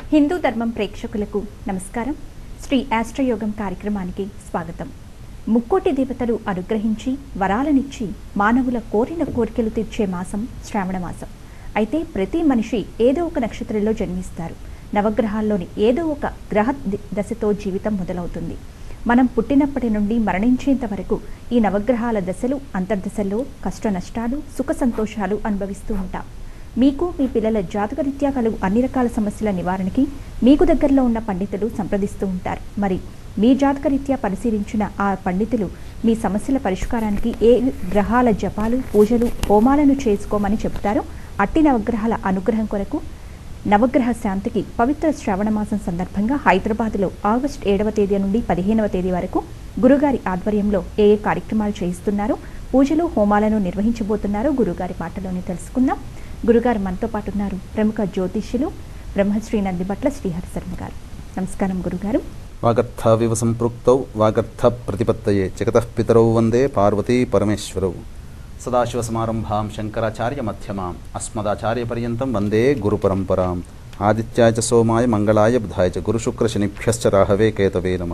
హిందూ ధర్మం ప్రేక్షకులకు నమస్కారం శ్రీ ఆస్ట్రయోగం కార్యక్రమానికి స్వాగతం ముక్కోటి దేవతలు అనుగ్రహించి వరాలనిచ్చి మానవుల కోరిన కోరికలు తీర్చే మాసం శ్రావణ మాసం అయితే ప్రతి మనిషి ఏదో ఒక నక్షత్రంలో జన్మిస్తారు నవగ్రహాల్లోని ఏదో ఒక గ్రహ ది- దశతో జీవితం మొదలవుతుంది మనం పుట్టినప్పటి నుండి మరణించేంత వరకు ఈ నవగ్రహాల దశలు అంతర్దశల్లో కష్ట నష్టాలు సుఖ సంతోషాలు అనుభవిస్తూ ఉంటాం మీకు మీ పిల్లల జాతకరీత్యా కలుగు అన్ని రకాల సమస్యల నివారణకి మీకు దగ్గరలో ఉన్న పండితులు సంప్రదిస్తూ ఉంటారు మరి మీ జాతకరీత్యా పరిశీలించిన ఆ పండితులు మీ సమస్యల పరిష్కారానికి ఏ గ్రహాల జపాలు పూజలు హోమాలను చేసుకోమని చెబుతారో అట్టి నవగ్రహాల అనుగ్రహం కొరకు నవగ్రహ శాంతికి పవిత్ర శ్రావణ మాసం సందర్భంగా హైదరాబాద్లో ఆగస్టు ఏడవ తేదీ నుండి పదిహేనవ తేదీ వరకు గురుగారి ఆధ్వర్యంలో ఏ ఏ కార్యక్రమాలు చేయిస్తున్నారో పూజలు హోమాలను నిర్వహించబోతున్నారో గురుగారి మాటలోనే తెలుసుకుందాం గురుగారు మనతో పాటు ఉన్నారు ప్రముఖ జ్యోతిష్యులు బ్రహ్మశ్రీ నందిబట్ల శ్రీహరి శర్మ గారు నమస్కారం గురుగారు వాగర్థావివ సంపృక్తౌ వాగర్థ ప్రతిపత్తయే జగతః పితరౌ వందే పార్వతీ పరమేశ్వరౌ సదాశివసమారంభాం శంకరాచార్య మధ్యమాం అస్మదాచార్యపర్యంతం వందే గురుపరంపరాం ఆదిత్యాయ చ సోమాయ మంగళాయ బుధాయ చ గురుశుక్రశనిభ్యశ్చ రాహవే కేతవే నమ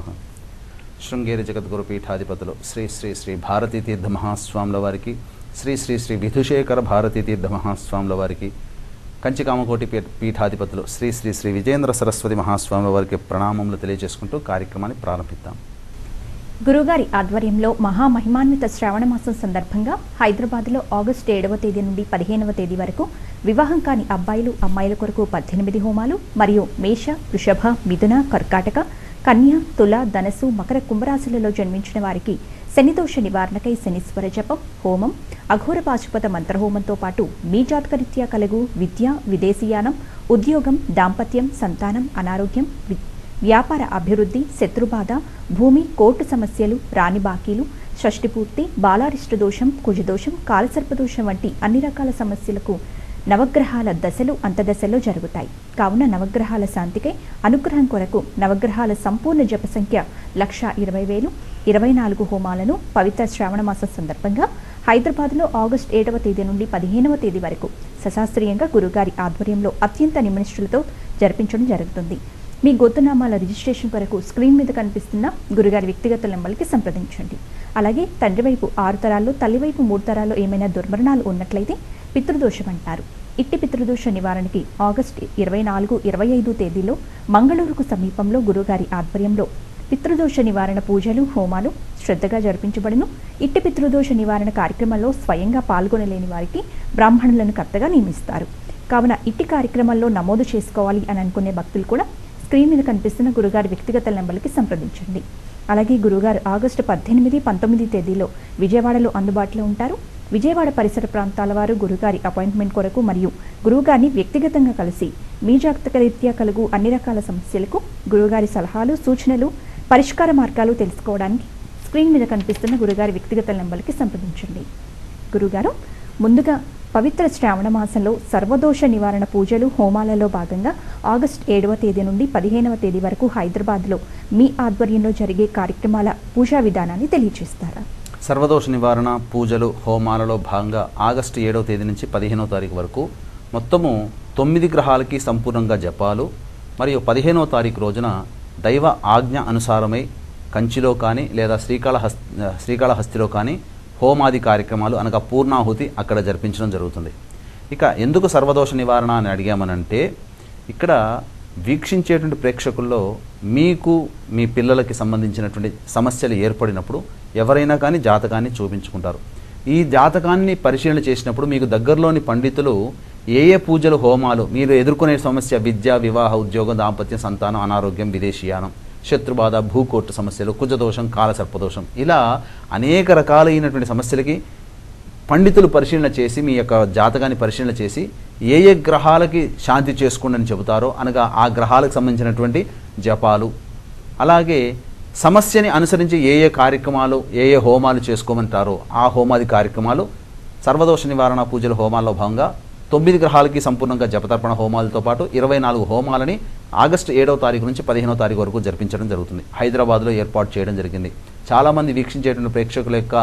శృంగేరి జగద్గురు పీఠాధిపతులు శ్రీ శ్రీ శ్రీ భారతీ తీర్థ మహాస్వాముల వారికి శ్రీ శ్రీ శ్రీ విధుశేఖర భారతీ తీర్థ మహాస్వాముల వారికి కంచికామకోటి పీ- పీఠాధిపతులు శ్రీ శ్రీ శ్రీ విజేంద్ర సరస్వతి మహాస్వాముల వారికి ప్రణామములు తెలియజేసుకుంటూ కార్యక్రమాన్ని ప్రారంభిద్దాం గురుగారి ఆధ్వర్యంలో మహామహిమాన్విత శ్రావణ మాసం సందర్భంగా హైదరాబాద్లో ఆగస్టు ఏడవ తేదీ నుండి పదిహేనవ తేదీ వరకు వివాహం కాని అబ్బాయిలు అమ్మాయిల కొరకు పద్దెనిమిది హోమాలు మరియు మేష వృషభ మిథున కర్కాటక కన్య తుల ధనసు మకర కుంభరాశులలో జన్మించిన వారికి శనిదోష నివారణకై శనీశ్వర జపం హోమం అఘోర పాశుపత మంత్రహోమంతో పాటు మీ జాతకరీత్యా కలుగు విద్య విదేశీయానం ఉద్యోగం దాంపత్యం సంతానం అనారోగ్యం వి- వ్యాపార అభివృద్ధి శత్రుబాధ భూమి కోర్టు సమస్యలు రాని బాకీలు షష్టిపూర్తి బాలారిష్ట దోషం కుజదోషం కాలసర్పదోషం వంటి అన్ని రకాల సమస్యలకు నవగ్రహాల దశలు అంతదశలో జరుగుతాయి కావున నవగ్రహాల శాంతికై అనుగ్రహం కొరకు నవగ్రహాల సంపూర్ణ జప సంఖ్య లక్ష ఇరవై వేలు ఇరవై నాలుగు హోమాలను పవిత్ర శ్రావణ మాసం సందర్భంగా హైదరాబాద్లో ఆగస్టు ఏడవ తేదీ నుండి పదిహేనవ తేదీ వరకు సశాస్త్రీయంగా గురుగారి ఆధ్వర్యంలో అత్యంత నిమనిష్ఠులతో జరిపించడం జరుగుతుంది మీ గోతునామాల రిజిస్ట్రేషన్ కొరకు స్క్రీన్ మీద కనిపిస్తున్న గురుగారి వ్యక్తిగత నెంబర్కి సంప్రదించండి అలాగే తండ్రి వైపు ఆరు తరాల్లో తల్లి వైపు మూడు తరాల్లో ఏమైనా దుర్మరణాలు ఉన్నట్లయితే పితృదోషం అంటారు ఇట్టి పితృదోష నివారణకి ఆగస్టు ఇరవై నాలుగు ఇరవై ఐదు తేదీలో మంగళూరుకు సమీపంలో గురుగారి ఆధ్వర్యంలో పితృదోష నివారణ పూజలు హోమాలు శ్రద్ధగా జరిపించబడును ఇట్టి పితృదోష నివారణ కార్యక్రమంలో స్వయంగా పాల్గొనలేని వారికి బ్రాహ్మణులను కర్తగా నియమిస్తారు కావున ఇట్టి కార్యక్రమాల్లో నమోదు చేసుకోవాలి అని అనుకునే భక్తులు కూడా స్క్రీన్ మీద కనిపిస్తున్న గురుగారి వ్యక్తిగత నెంబర్కి సంప్రదించండి అలాగే గురుగారు ఆగస్టు పద్దెనిమిది పంతొమ్మిది తేదీలో విజయవాడలో అందుబాటులో ఉంటారు విజయవాడ పరిసర ప్రాంతాల వారు గురుగారి అపాయింట్మెంట్ కొరకు మరియు గురువుగారిని వ్యక్తిగతంగా కలిసి మీ జాతక రీత్యా కలుగు అన్ని రకాల సమస్యలకు గురుగారి సలహాలు సూచనలు పరిష్కార మార్గాలు తెలుసుకోవడానికి స్క్రీన్ మీద కనిపిస్తున్న గురుగారి వ్యక్తిగత నెంబర్కి సంప్రదించండి గురుగారు ముందుగా పవిత్ర శ్రావణ మాసంలో సర్వదోష నివారణ పూజలు హోమాలలో భాగంగా ఆగస్టు ఏడవ తేదీ నుండి పదిహేనవ తేదీ వరకు హైదరాబాద్లో మీ ఆధ్వర్యంలో జరిగే కార్యక్రమాల పూజా విధానాన్ని తెలియజేస్తారా సర్వదోష నివారణ పూజలు హోమాలలో భాగంగా ఆగస్టు ఏడవ తేదీ నుంచి పదిహేనవ తారీఖు వరకు మొత్తము తొమ్మిది గ్రహాలకి సంపూర్ణంగా జపాలు మరియు పదిహేనవ తారీఖు రోజున దైవ ఆజ్ఞ అనుసారమై కంచిలో కానీ లేదా శ్రీకాళహస్ శ్రీకాళహస్తిలో కానీ హోమాది కార్యక్రమాలు అనగా పూర్ణాహుతి అక్కడ జరిపించడం జరుగుతుంది ఇక ఎందుకు సర్వదోష నివారణ అని అడిగామనంటే ఇక్కడ వీక్షించేటువంటి ప్రేక్షకుల్లో మీకు మీ పిల్లలకి సంబంధించినటువంటి సమస్యలు ఏర్పడినప్పుడు ఎవరైనా కానీ జాతకాన్ని చూపించుకుంటారు ఈ జాతకాన్ని పరిశీలన చేసినప్పుడు మీకు దగ్గరలోని పండితులు ఏ ఏ పూజలు హోమాలు మీరు ఎదుర్కొనే సమస్య విద్య వివాహ ఉద్యోగం దాంపత్యం సంతానం అనారోగ్యం విదేశీయానం శత్రుబాధ భూకోర్టు సమస్యలు కుజదోషం కాలసర్పదోషం ఇలా అనేక రకాలైనటువంటి సమస్యలకి పండితులు పరిశీలన చేసి మీ యొక్క జాతకాన్ని పరిశీలన చేసి ఏ ఏ గ్రహాలకి శాంతి చేసుకోండి అని చెబుతారో అనగా ఆ గ్రహాలకు సంబంధించినటువంటి జపాలు అలాగే సమస్యని అనుసరించి ఏ ఏ కార్యక్రమాలు ఏ ఏ హోమాలు చేసుకోమంటారో ఆ హోమాది కార్యక్రమాలు సర్వదోష నివారణ పూజల హోమాల్లో భాగంగా తొమ్మిది గ్రహాలకి సంపూర్ణంగా జపతర్పణ హోమాలతో పాటు ఇరవై నాలుగు హోమాలని ఆగస్టు ఏడవ తారీఖు నుంచి పదిహేనవ తారీఖు వరకు జరిపించడం జరుగుతుంది హైదరాబాద్లో ఏర్పాటు చేయడం జరిగింది చాలామంది వీక్షించేటువంటి ప్రేక్షకుల యొక్క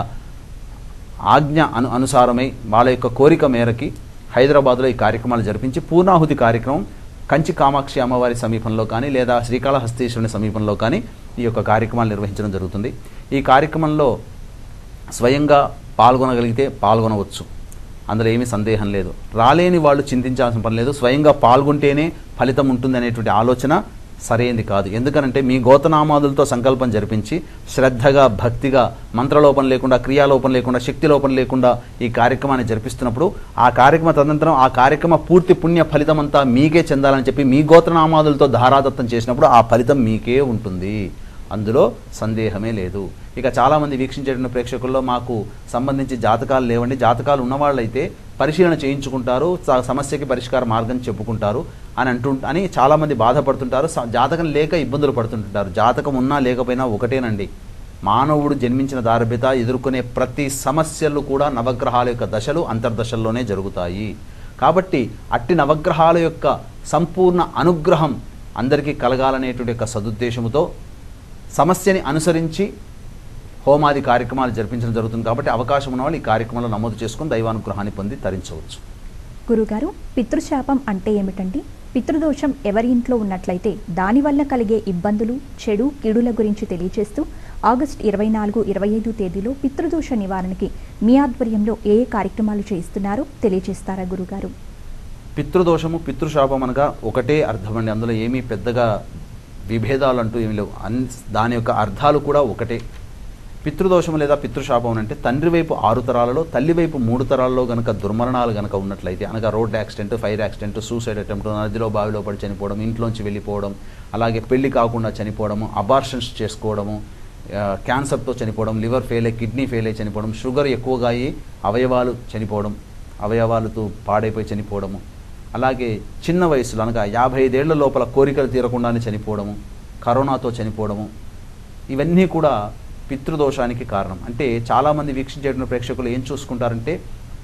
ఆజ్ఞ అను అనుసారమై వాళ్ళ యొక్క కోరిక మేరకి హైదరాబాద్లో ఈ కార్యక్రమాలు జరిపించి పూర్ణాహుతి కార్యక్రమం కంచి కామాక్షి అమ్మవారి సమీపంలో కానీ లేదా శ్రీకాళహస్తీశ్వరుని సమీపంలో కానీ ఈ యొక్క కార్యక్రమాలు నిర్వహించడం జరుగుతుంది ఈ కార్యక్రమంలో స్వయంగా పాల్గొనగలిగితే పాల్గొనవచ్చు అందులో ఏమీ సందేహం లేదు రాలేని వాళ్ళు చింతించాల్సిన పని లేదు స్వయంగా పాల్గొంటేనే ఫలితం ఉంటుంది అనేటువంటి ఆలోచన సరైనది కాదు ఎందుకనంటే మీ గోతనామాదులతో సంకల్పం జరిపించి శ్రద్ధగా భక్తిగా మంత్రలోపం లేకుండా క్రియాలోపం లేకుండా శక్తి లోపం లేకుండా ఈ కార్యక్రమాన్ని జరిపిస్తున్నప్పుడు ఆ కార్యక్రమ తదనంతరం ఆ కార్యక్రమ పూర్తి పుణ్య ఫలితం అంతా మీకే చెందాలని చెప్పి మీ గోత్రనామాదులతో ధారాదత్తం చేసినప్పుడు ఆ ఫలితం మీకే ఉంటుంది అందులో సందేహమే లేదు ఇక చాలామంది వీక్షించేటువంటి ప్రేక్షకుల్లో మాకు సంబంధించి జాతకాలు లేవండి జాతకాలు ఉన్నవాళ్ళైతే పరిశీలన చేయించుకుంటారు స- సమస్యకి పరిష్కార మార్గం చెప్పుకుంటారు అని అంటు అని చాలామంది బాధపడుతుంటారు స- జాతకం లేక ఇబ్బందులు పడుతుంటుంటారు జాతకం ఉన్నా లేకపోయినా ఒకటేనండి మానవుడు జన్మించిన దారభ్యత ఎదుర్కొనే ప్రతి సమస్యలు కూడా నవగ్రహాల యొక్క దశలు అంతర్దశల్లోనే జరుగుతాయి కాబట్టి అట్టి నవగ్రహాల యొక్క సంపూర్ణ అనుగ్రహం అందరికీ కలగాలనేటువంటి యొక్క సదుద్దేశముతో సమస్యని అనుసరించి హోమాది కార్యక్రమాలు జరిపించడం జరుగుతుంది కాబట్టి అవకాశం ఉన్న వాళ్ళు ఈ కార్యక్రమంలో నమోదు చేసుకుని దైవానుగ్రహాన్ని పొంది తరించవచ్చు గురుగారు పితృశాపం అంటే ఏమిటండి పితృదోషం ఎవరి ఇంట్లో ఉన్నట్లయితే దానివల్ల కలిగే ఇబ్బందులు చెడు కీడుల గురించి తెలియజేస్తూ ఆగస్ట్ ఇరవై నాలుగు ఇరవై ఐదు తేదీలో పితృదోష నివారణకి మీ ఆధ్వర్యంలో ఏ ఏ కార్యక్రమాలు చేస్తున్నారో తెలియజేస్తారా గురుగారు పితృదోషము పితృశాపం అనగా ఒకటే అర్థం అండి అందులో ఏమీ పెద్దగా విభేదాలు అంటూ ఏమీ లేవు అన్ దాని యొక్క అర్థాలు కూడా ఒకటే పితృదోషం లేదా పితృశాపం అంటే తండ్రి వైపు ఆరు తరాలలో తల్లి వైపు మూడు తరాలలో గనక దుర్మరణాలు గనక ఉన్నట్లయితే అనగా road accident fire accident suicide attempt నదిలో బావిలో పడి చనిపోవడం ఇంట్లోంచి వెళ్ళిపోవడం అలాగే పెళ్లి కాకుండా చనిపోవడము అబార్షన్స్ చేసుకోవడము ఆ, క్యాన్సర్తో చనిపోవడం లివర్ ఫెయిల్ అయ్యి కిడ్నీ ఫెయిల్ అయ్యి చనిపోవడం షుగర్ ఎక్కువగా అయ్యి అవయవాలు చనిపోవడం అవయవాలతో పాడైపోయి చనిపోవడము అలాగే చిన్న వయసులో అనగా యాభై ఐదేళ్ల లోపల కోరికలు తీరకుండానే చనిపోవడము కరోనాతో చనిపోవడము ఇవన్నీ కూడా పితృదోషానికి కారణం అంటే చాలామంది వీక్షించేటువంటి ప్రేక్షకులు ఏం చూసుకుంటారంటే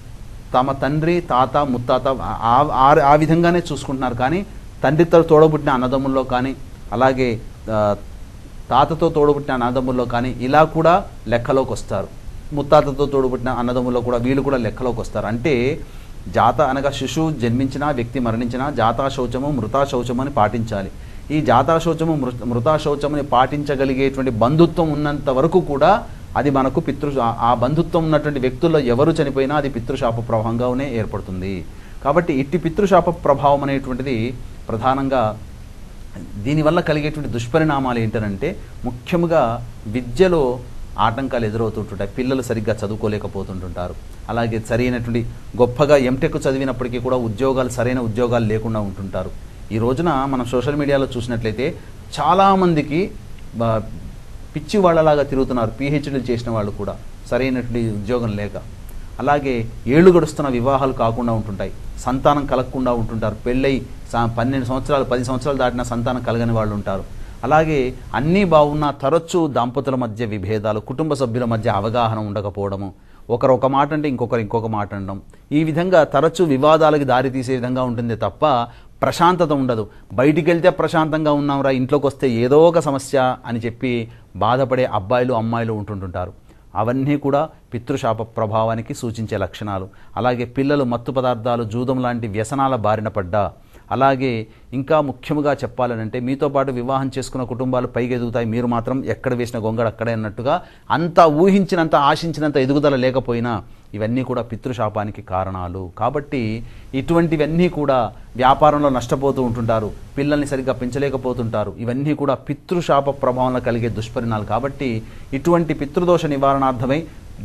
తమ తండ్రి తాత ముత్తాత ఆ- ఆ- ఆ విధంగానే చూసుకుంటున్నారు కానీ తండ్రితో తోడబుట్టిన అన్నదమ్ముల్లో కానీ అలాగే ఆ, తాతతో తోడబుట్టిన అన్నదమ్ముల్లో కానీ ఇలా కూడా లెక్కలోకి వస్తారు ముత్తాతతో తోడబుట్టిన అన్నదమ్ముల్లో కూడా వీళ్ళు కూడా లెక్కలోకి వస్తారు అంటే జాత అనగా శిశువు జన్మించినా వ్యక్తి మరణించినా జాతా శౌచము మృతా శౌచము అని పాటించాలి ఈ జాతా శౌచము మృ- మృతా శౌచముని పాటించగలిగేటువంటి బంధుత్వం ఉన్నంత వరకు కూడా అది మనకు పితృ ఆ- ఆ బంధుత్వం ఉన్నటువంటి వ్యక్తుల్లో ఎవరు చనిపోయినా అది పితృశాప ప్రభావంగానే ఏర్పడుతుంది కాబట్టి ఇట్టి పితృశాప ప్రభావం అనేటువంటిది ప్రధానంగా దీనివల్ల కలిగేటువంటి దుష్పరిణామాలు ఏంటంటే ముఖ్యంగా విద్యలో ఆటంకాలు ఎదురవుతుంటుంటాయి పిల్లలు సరిగ్గా చదువుకోలేకపోతుంటుంటారు అలాగే సరైనటువంటి గొప్పగా ఎంటెక్ చదివినప్పటికీ కూడా ఉద్యోగాలు సరైన ఉద్యోగాలు లేకుండా ఉంటుంటారు ఈ రోజున మనం సోషల్ మీడియాలో చూసినట్లయితే చాలామందికి బ- పిచ్చి వాళ్ళలాగా తిరుగుతున్నారు పిహెచ్డీలు చేసిన వాళ్ళు కూడా సరైనటువంటి ఉద్యోగం లేక అలాగే ఏళ్ళు గడుస్తున్న వివాహాలు కాకుండా ఉంటుంటాయి సంతానం కలగకుండా ఉంటుంటారు పెళ్ళై సా- పన్నెండు సంవత్సరాలు పది సంవత్సరాలు దాటిన సంతానం కలగని వాళ్ళు ఉంటారు అలాగే అన్నీ బాగున్నా తరచూ దాంపతుల మధ్య విభేదాలు కుటుంబ సభ్యుల మధ్య అవగాహన ఉండకపోవడము ఒకరు ఒక మాట అంటే ఇంకొకరు ఇంకొక మాట అనడం ఈ విధంగా తరచూ వివాదాలకు దారి తీసే విధంగా ఉంటుంది తప్ప ప్రశాంతత ఉండదు బయటికి వెళ్తే ప్రశాంతంగా ఉన్నాంరా ఇంట్లోకి వస్తే ఏదో ఒక సమస్య అని చెప్పి బాధపడే అబ్బాయిలు అమ్మాయిలు ఉంటుంటుంటారు అవన్నీ కూడా పితృశాప ప్రభావానికి సూచించే లక్షణాలు అలాగే పిల్లలు మత్తు పదార్థాలు జూదం లాంటి వ్యసనాల బారిన పడ్డా అలాగే ఇంకా ముఖ్యముగా చెప్పాలనంటే మీతో పాటు వివాహం చేసుకున్న కుటుంబాలు పైకి ఎదుగుతాయి మీరు మాత్రం ఎక్కడ వేసిన గొంగడ అక్కడే అన్నట్టుగా అంత ఊహించినంత ఆశించినంత ఎదుగుదల లేకపోయినా ఇవన్నీ కూడా పితృశాపానికి కారణాలు కాబట్టి ఇటువంటివన్నీ కూడా వ్యాపారంలో నష్టపోతూ ఉంటుంటారు పిల్లల్ని సరిగ్గా పెంచలేకపోతుంటారు ఇవన్నీ కూడా పితృశాప ప్రభావంలో కలిగే దుష్పరిణాలు కాబట్టి ఇటువంటి పితృదోష నివారణార్థమై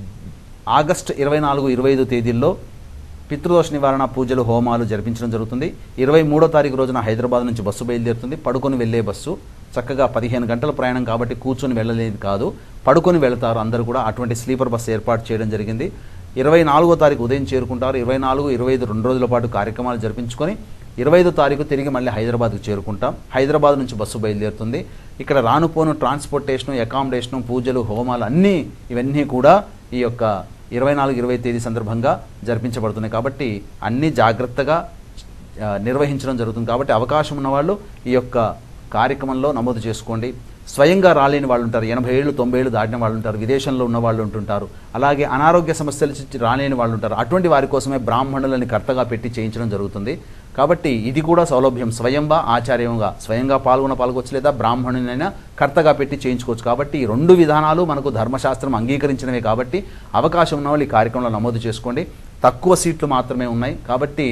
ఆగస్ట్ ఇరవై నాలుగు ఇరవై ఐదు తేదీల్లో పితృదోష నివారణ పూజలు హోమాలు జరిపించడం జరుగుతుంది ఇరవై మూడో తారీఖు రోజున హైదరాబాద్ నుంచి బస్సు బయలుదేరుతుంది పడుకొని వెళ్ళే బస్సు చక్కగా పదిహేను గంటల ప్రయాణం కాబట్టి కూర్చొని వెళ్ళలేదు కాదు పడుకొని వెళతారు అందరూ కూడా అటువంటి స్లీపర్ బస్సు ఏర్పాటు చేయడం జరిగింది ఇరవై నాలుగో తారీఖు ఉదయం చేరుకుంటారు ఇరవై నాలుగు ఇరవై ఐదు రెండు రోజుల పాటు కార్యక్రమాలు జరిపించుకొని ఇరవై ఐదో తారీఖు తిరిగి మళ్ళీ హైదరాబాద్కు చేరుకుంటాం హైదరాబాద్ నుంచి బస్సు బయలుదేరుతుంది ఇక్కడ రానుపోను ట్రాన్స్పోర్టేషను అకామిడేషను పూజలు హోమాలు అన్నీ ఇవన్నీ కూడా ఈ యొక్క ఇరవై నాలుగు ఇరవై తేదీ సందర్భంగా జరిపించబడుతున్నాయి కాబట్టి అన్నీ జాగ్రత్తగా ఆ, నిర్వహించడం జరుగుతుంది కాబట్టి అవకాశం ఉన్నవాళ్ళు ఈ యొక్క కార్యక్రమంలో నమోదు చేసుకోండి స్వయంగా రాలేని వాళ్ళు ఉంటారు ఎనభై ఏళ్ళు తొంభై ఏళ్ళు దాటిన వాళ్ళు ఉంటారు విదేశంలో ఉన్న వాళ్ళు ఉంటుంటారు అలాగే అనారోగ్య సమస్యలు నుంచి రాలేని వాళ్ళు ఉంటారు అటువంటి వారి కోసమే బ్రాహ్మణులని కర్తగా పెట్టి చేయించడం జరుగుతుంది కాబట్టి ఇది కూడా సౌలభ్యం స్వయంగా ఆచార్యంగా స్వయంగా పాల్గొన పాల్గొచ్చు లేదా బ్రాహ్మణునైనా కర్తగా పెట్టి చేయించుకోవచ్చు కాబట్టి ఈ రెండు విధానాలు మనకు ధర్మశాస్త్రం అంగీకరించినవే కాబట్టి అవకాశం ఉన్న వాళ్ళు ఈ కార్యక్రమంలో నమోదు చేసుకోండి తక్కువ సీట్లు మాత్రమే ఉన్నాయి కాబట్టి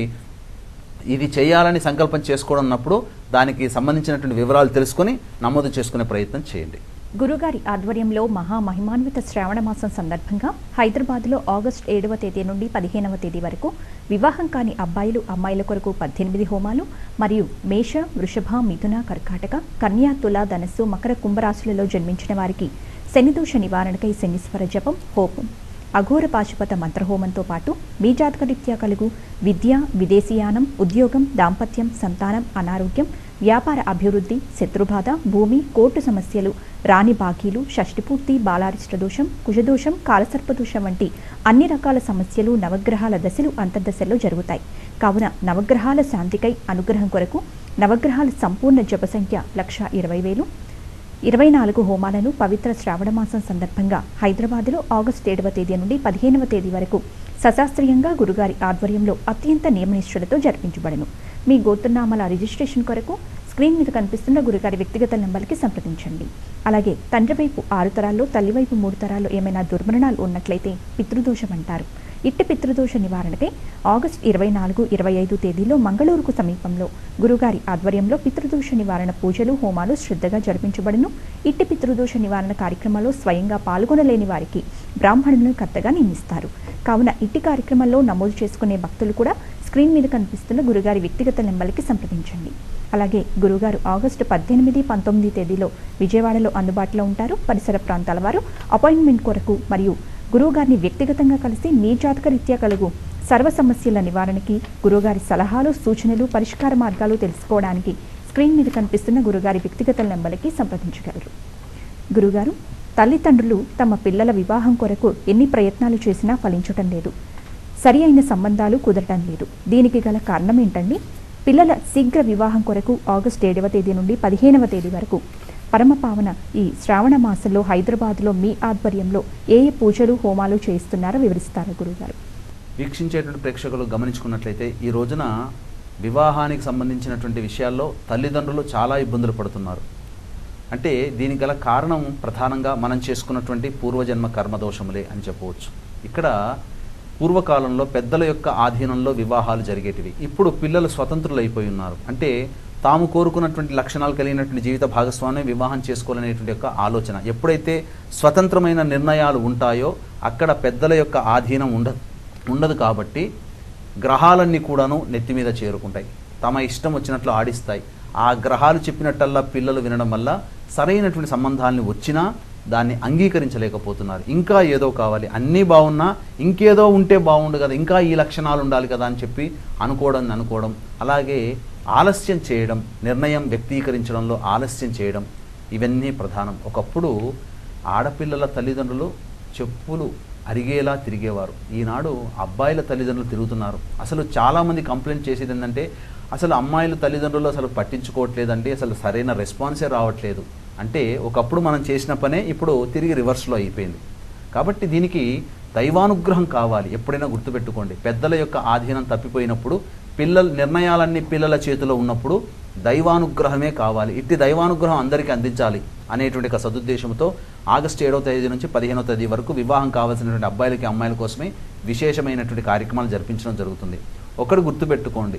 ఇది చేయాలని సంకల్పం చేసుకోవడం అన్నప్పుడు దానికి సంబంధించినటువంటి వివరాలు తెలుసుకొని నమోదు చేసుకునే ప్రయత్నం చేయండి గురుగారి ఆధ్వర్యంలో మహా మహిమాన్విత శ్రావణ మాసం సందర్భంగా హైదరాబాద్లో ఆగస్టు ఏడవ తేదీ నుండి పదిహేనవ తేదీ వరకు వివాహం కాని అబ్బాయిలు అమ్మాయిల కొరకు పద్దెనిమిది హోమాలు మరియు మేష వృషభ మిథున కర్కాటక కన్యా తుల ధనస్సు మకర కుంభరాశులలో జన్మించిన వారికి శనిదోష నివారణకై శనీశ్వర జపం హోమం అఘోర పాశుపత మంత్రహోమంతో పాటు మీ జాతకరీత్యా కలుగు విద్య విదేశీయానం ఉద్యోగం దాంపత్యం సంతానం అనారోగ్యం వ్యాపార అభివృద్ధి శత్రుబాధ భూమి కోర్టు సమస్యలు రాణి బాకీలు షష్టిపూర్తి బాలారిష్ట దోషం కుజదోషం కాలసర్పదోషం వంటి అన్ని రకాల సమస్యలు నవగ్రహాల దశలు అంతర్దశల్లో జరుగుతాయి కావున నవగ్రహాల శాంతికై అనుగ్రహం కొరకు నవగ్రహాల సంపూర్ణ జప సంఖ్య లక్ష ఇరవై వేలు ఇరవై నాలుగు హోమాలను పవిత్ర శ్రావణ మాసం సందర్భంగా హైదరాబాద్లో ఆగస్టు ఏడవ తేదీ నుండి పదిహేనవ తేదీ వరకు సశాస్త్రీయంగా గురుగారి ఆధ్వర్యంలో అత్యంత నియమనిష్ఠులతో జరిపించబడను మీ గోత్రనామాల రిజిస్ట్రేషన్ కొరకు స్క్రీన్ మీద కనిపిస్తున్న గురుగారి వ్యక్తిగత నెంబర్కి సంప్రదించండి అలాగే తండ్రి వైపు ఆరు తరాల్లో తల్లి వైపు మూడు తరాల్లో ఏమైనా దుర్మరణాలు ఉన్నట్లయితే పితృదోషం అంటారు ఇట్టి పితృదోష నివారణకై ఆగస్టు ఇరవై నాలుగు ఇరవై ఐదు తేదీలో మంగళూరుకు సమీపంలో గురుగారి ఆధ్వర్యంలో పితృదోష నివారణ పూజలు హోమాలు శ్రద్ధగా జరిపించబడును ఇట్టి పితృదోష నివారణ కార్యక్రమాల్లో స్వయంగా పాల్గొనలేని వారికి బ్రాహ్మణులను కర్తగా నియమిస్తారు కావున ఇట్టి కార్యక్రమాల్లో నమోదు చేసుకునే భక్తులు కూడా స్క్రీన్ మీద కనిపిస్తున్న గురుగారి వ్యక్తిగత నెంబర్కి సంప్రదించండి అలాగే గురుగారు ఆగస్టు పద్దెనిమిది పంతొమ్మిది తేదీలో విజయవాడలో అందుబాటులో ఉంటారు పరిసర ప్రాంతాల వారు అపాయింట్మెంట్ కొరకు మరియు గురువుగారిని వ్యక్తిగతంగా కలిసి మీ జాతక రీత్యా కలుగు సర్వ సమస్యల నివారణకి గురువుగారి సలహాలు సూచనలు పరిష్కార మార్గాలు తెలుసుకోవడానికి స్క్రీన్ మీద కనిపిస్తున్న గురుగారి వ్యక్తిగత నెంబర్కి సంప్రదించగలరు గురుగారు తల్లిదండ్రులు తమ పిల్లల వివాహం కొరకు ఎన్ని ప్రయత్నాలు చేసినా ఫలించటం లేదు సరి అయిన సంబంధాలు కుదరటం లేదు దీనికి గల కారణం ఏంటండి పిల్లల శీఘ్ర వివాహం కొరకు ఆగస్టు ఏడవ తేదీ నుండి పదిహేనవ తేదీ వరకు పరమపావన ఈ శ్రావణ మాసంలో హైదరాబాద్లో మీ ఆధ్వర్యంలో ఏ ఏ పూజలు హోమాలు చేస్తున్నారో వివరిస్తారా గురుగారు వీక్షించేటువంటి ప్రేక్షకులు గమనించుకున్నట్లయితే ఈ రోజున వివాహానికి సంబంధించినటువంటి విషయాల్లో తల్లిదండ్రులు చాలా ఇబ్బందులు పడుతున్నారు అంటే దీనికి గల కారణం ప్రధానంగా మనం చేసుకున్నటువంటి పూర్వజన్మ కర్మదోషములే అని చెప్పవచ్చు ఇక్కడ పూర్వకాలంలో పెద్దల యొక్క ఆధీనంలో వివాహాలు జరిగేటివి ఇప్పుడు పిల్లలు స్వతంత్రులైపోయి ఉన్నారు అంటే తాము కోరుకున్నటువంటి లక్షణాలు కలిగినటువంటి జీవిత భాగస్వామ్యం వివాహం చేసుకోవాలనేటువంటి యొక్క ఆలోచన ఎప్పుడైతే స్వతంత్రమైన నిర్ణయాలు ఉంటాయో అక్కడ పెద్దల యొక్క ఆధీనం ఉండ ఉండదు కాబట్టి గ్రహాలన్నీ కూడాను నెత్తి మీద చేరుకుంటాయి తమ ఇష్టం వచ్చినట్లు ఆడిస్తాయి ఆ గ్రహాలు చెప్పినట్టల్లా పిల్లలు వినడం వల్ల సరైనటువంటి సంబంధాలని వచ్చినా దాన్ని అంగీకరించలేకపోతున్నారు ఇంకా ఏదో కావాలి అన్నీ బాగున్నా ఇంకేదో ఉంటే బాగుండు కదా ఇంకా ఈ లక్షణాలు ఉండాలి కదా అని చెప్పి అనుకోవడం అనుకోవడం అలాగే ఆలస్యం చేయడం నిర్ణయం వ్యక్తీకరించడంలో ఆలస్యం చేయడం ఇవన్నీ ప్రధానం ఒకప్పుడు ఆడపిల్లల తల్లిదండ్రులు చెప్పులు అరిగేలా తిరిగేవారు ఈనాడు అబ్బాయిల తల్లిదండ్రులు తిరుగుతున్నారు అసలు చాలామంది కంప్లైంట్ చేసేది ఏంటంటే అసలు అమ్మాయిల తల్లిదండ్రులు అసలు పట్టించుకోవట్లేదండి అసలు సరైన రెస్పాన్సే రావట్లేదు అంటే ఒకప్పుడు మనం చేసిన పనే ఇప్పుడు తిరిగి రివర్స్లో అయిపోయింది కాబట్టి దీనికి దైవానుగ్రహం కావాలి ఎప్పుడైనా గుర్తుపెట్టుకోండి పెద్దల యొక్క ఆధీనం తప్పిపోయినప్పుడు పిల్లల నిర్ణయాలన్నీ పిల్లల చేతిలో ఉన్నప్పుడు దైవానుగ్రహమే కావాలి ఇట్టి దైవానుగ్రహం అందరికీ అందించాలి అనేటువంటి ఒక సదుద్దేశంతో ఆగస్టు ఏడవ తేదీ నుంచి పదిహేనవ తేదీ వరకు వివాహం కావాల్సినటువంటి అబ్బాయిలకి అమ్మాయిల కోసమే విశేషమైనటువంటి కార్యక్రమాలు జరిపించడం జరుగుతుంది ఒకటి గుర్తుపెట్టుకోండి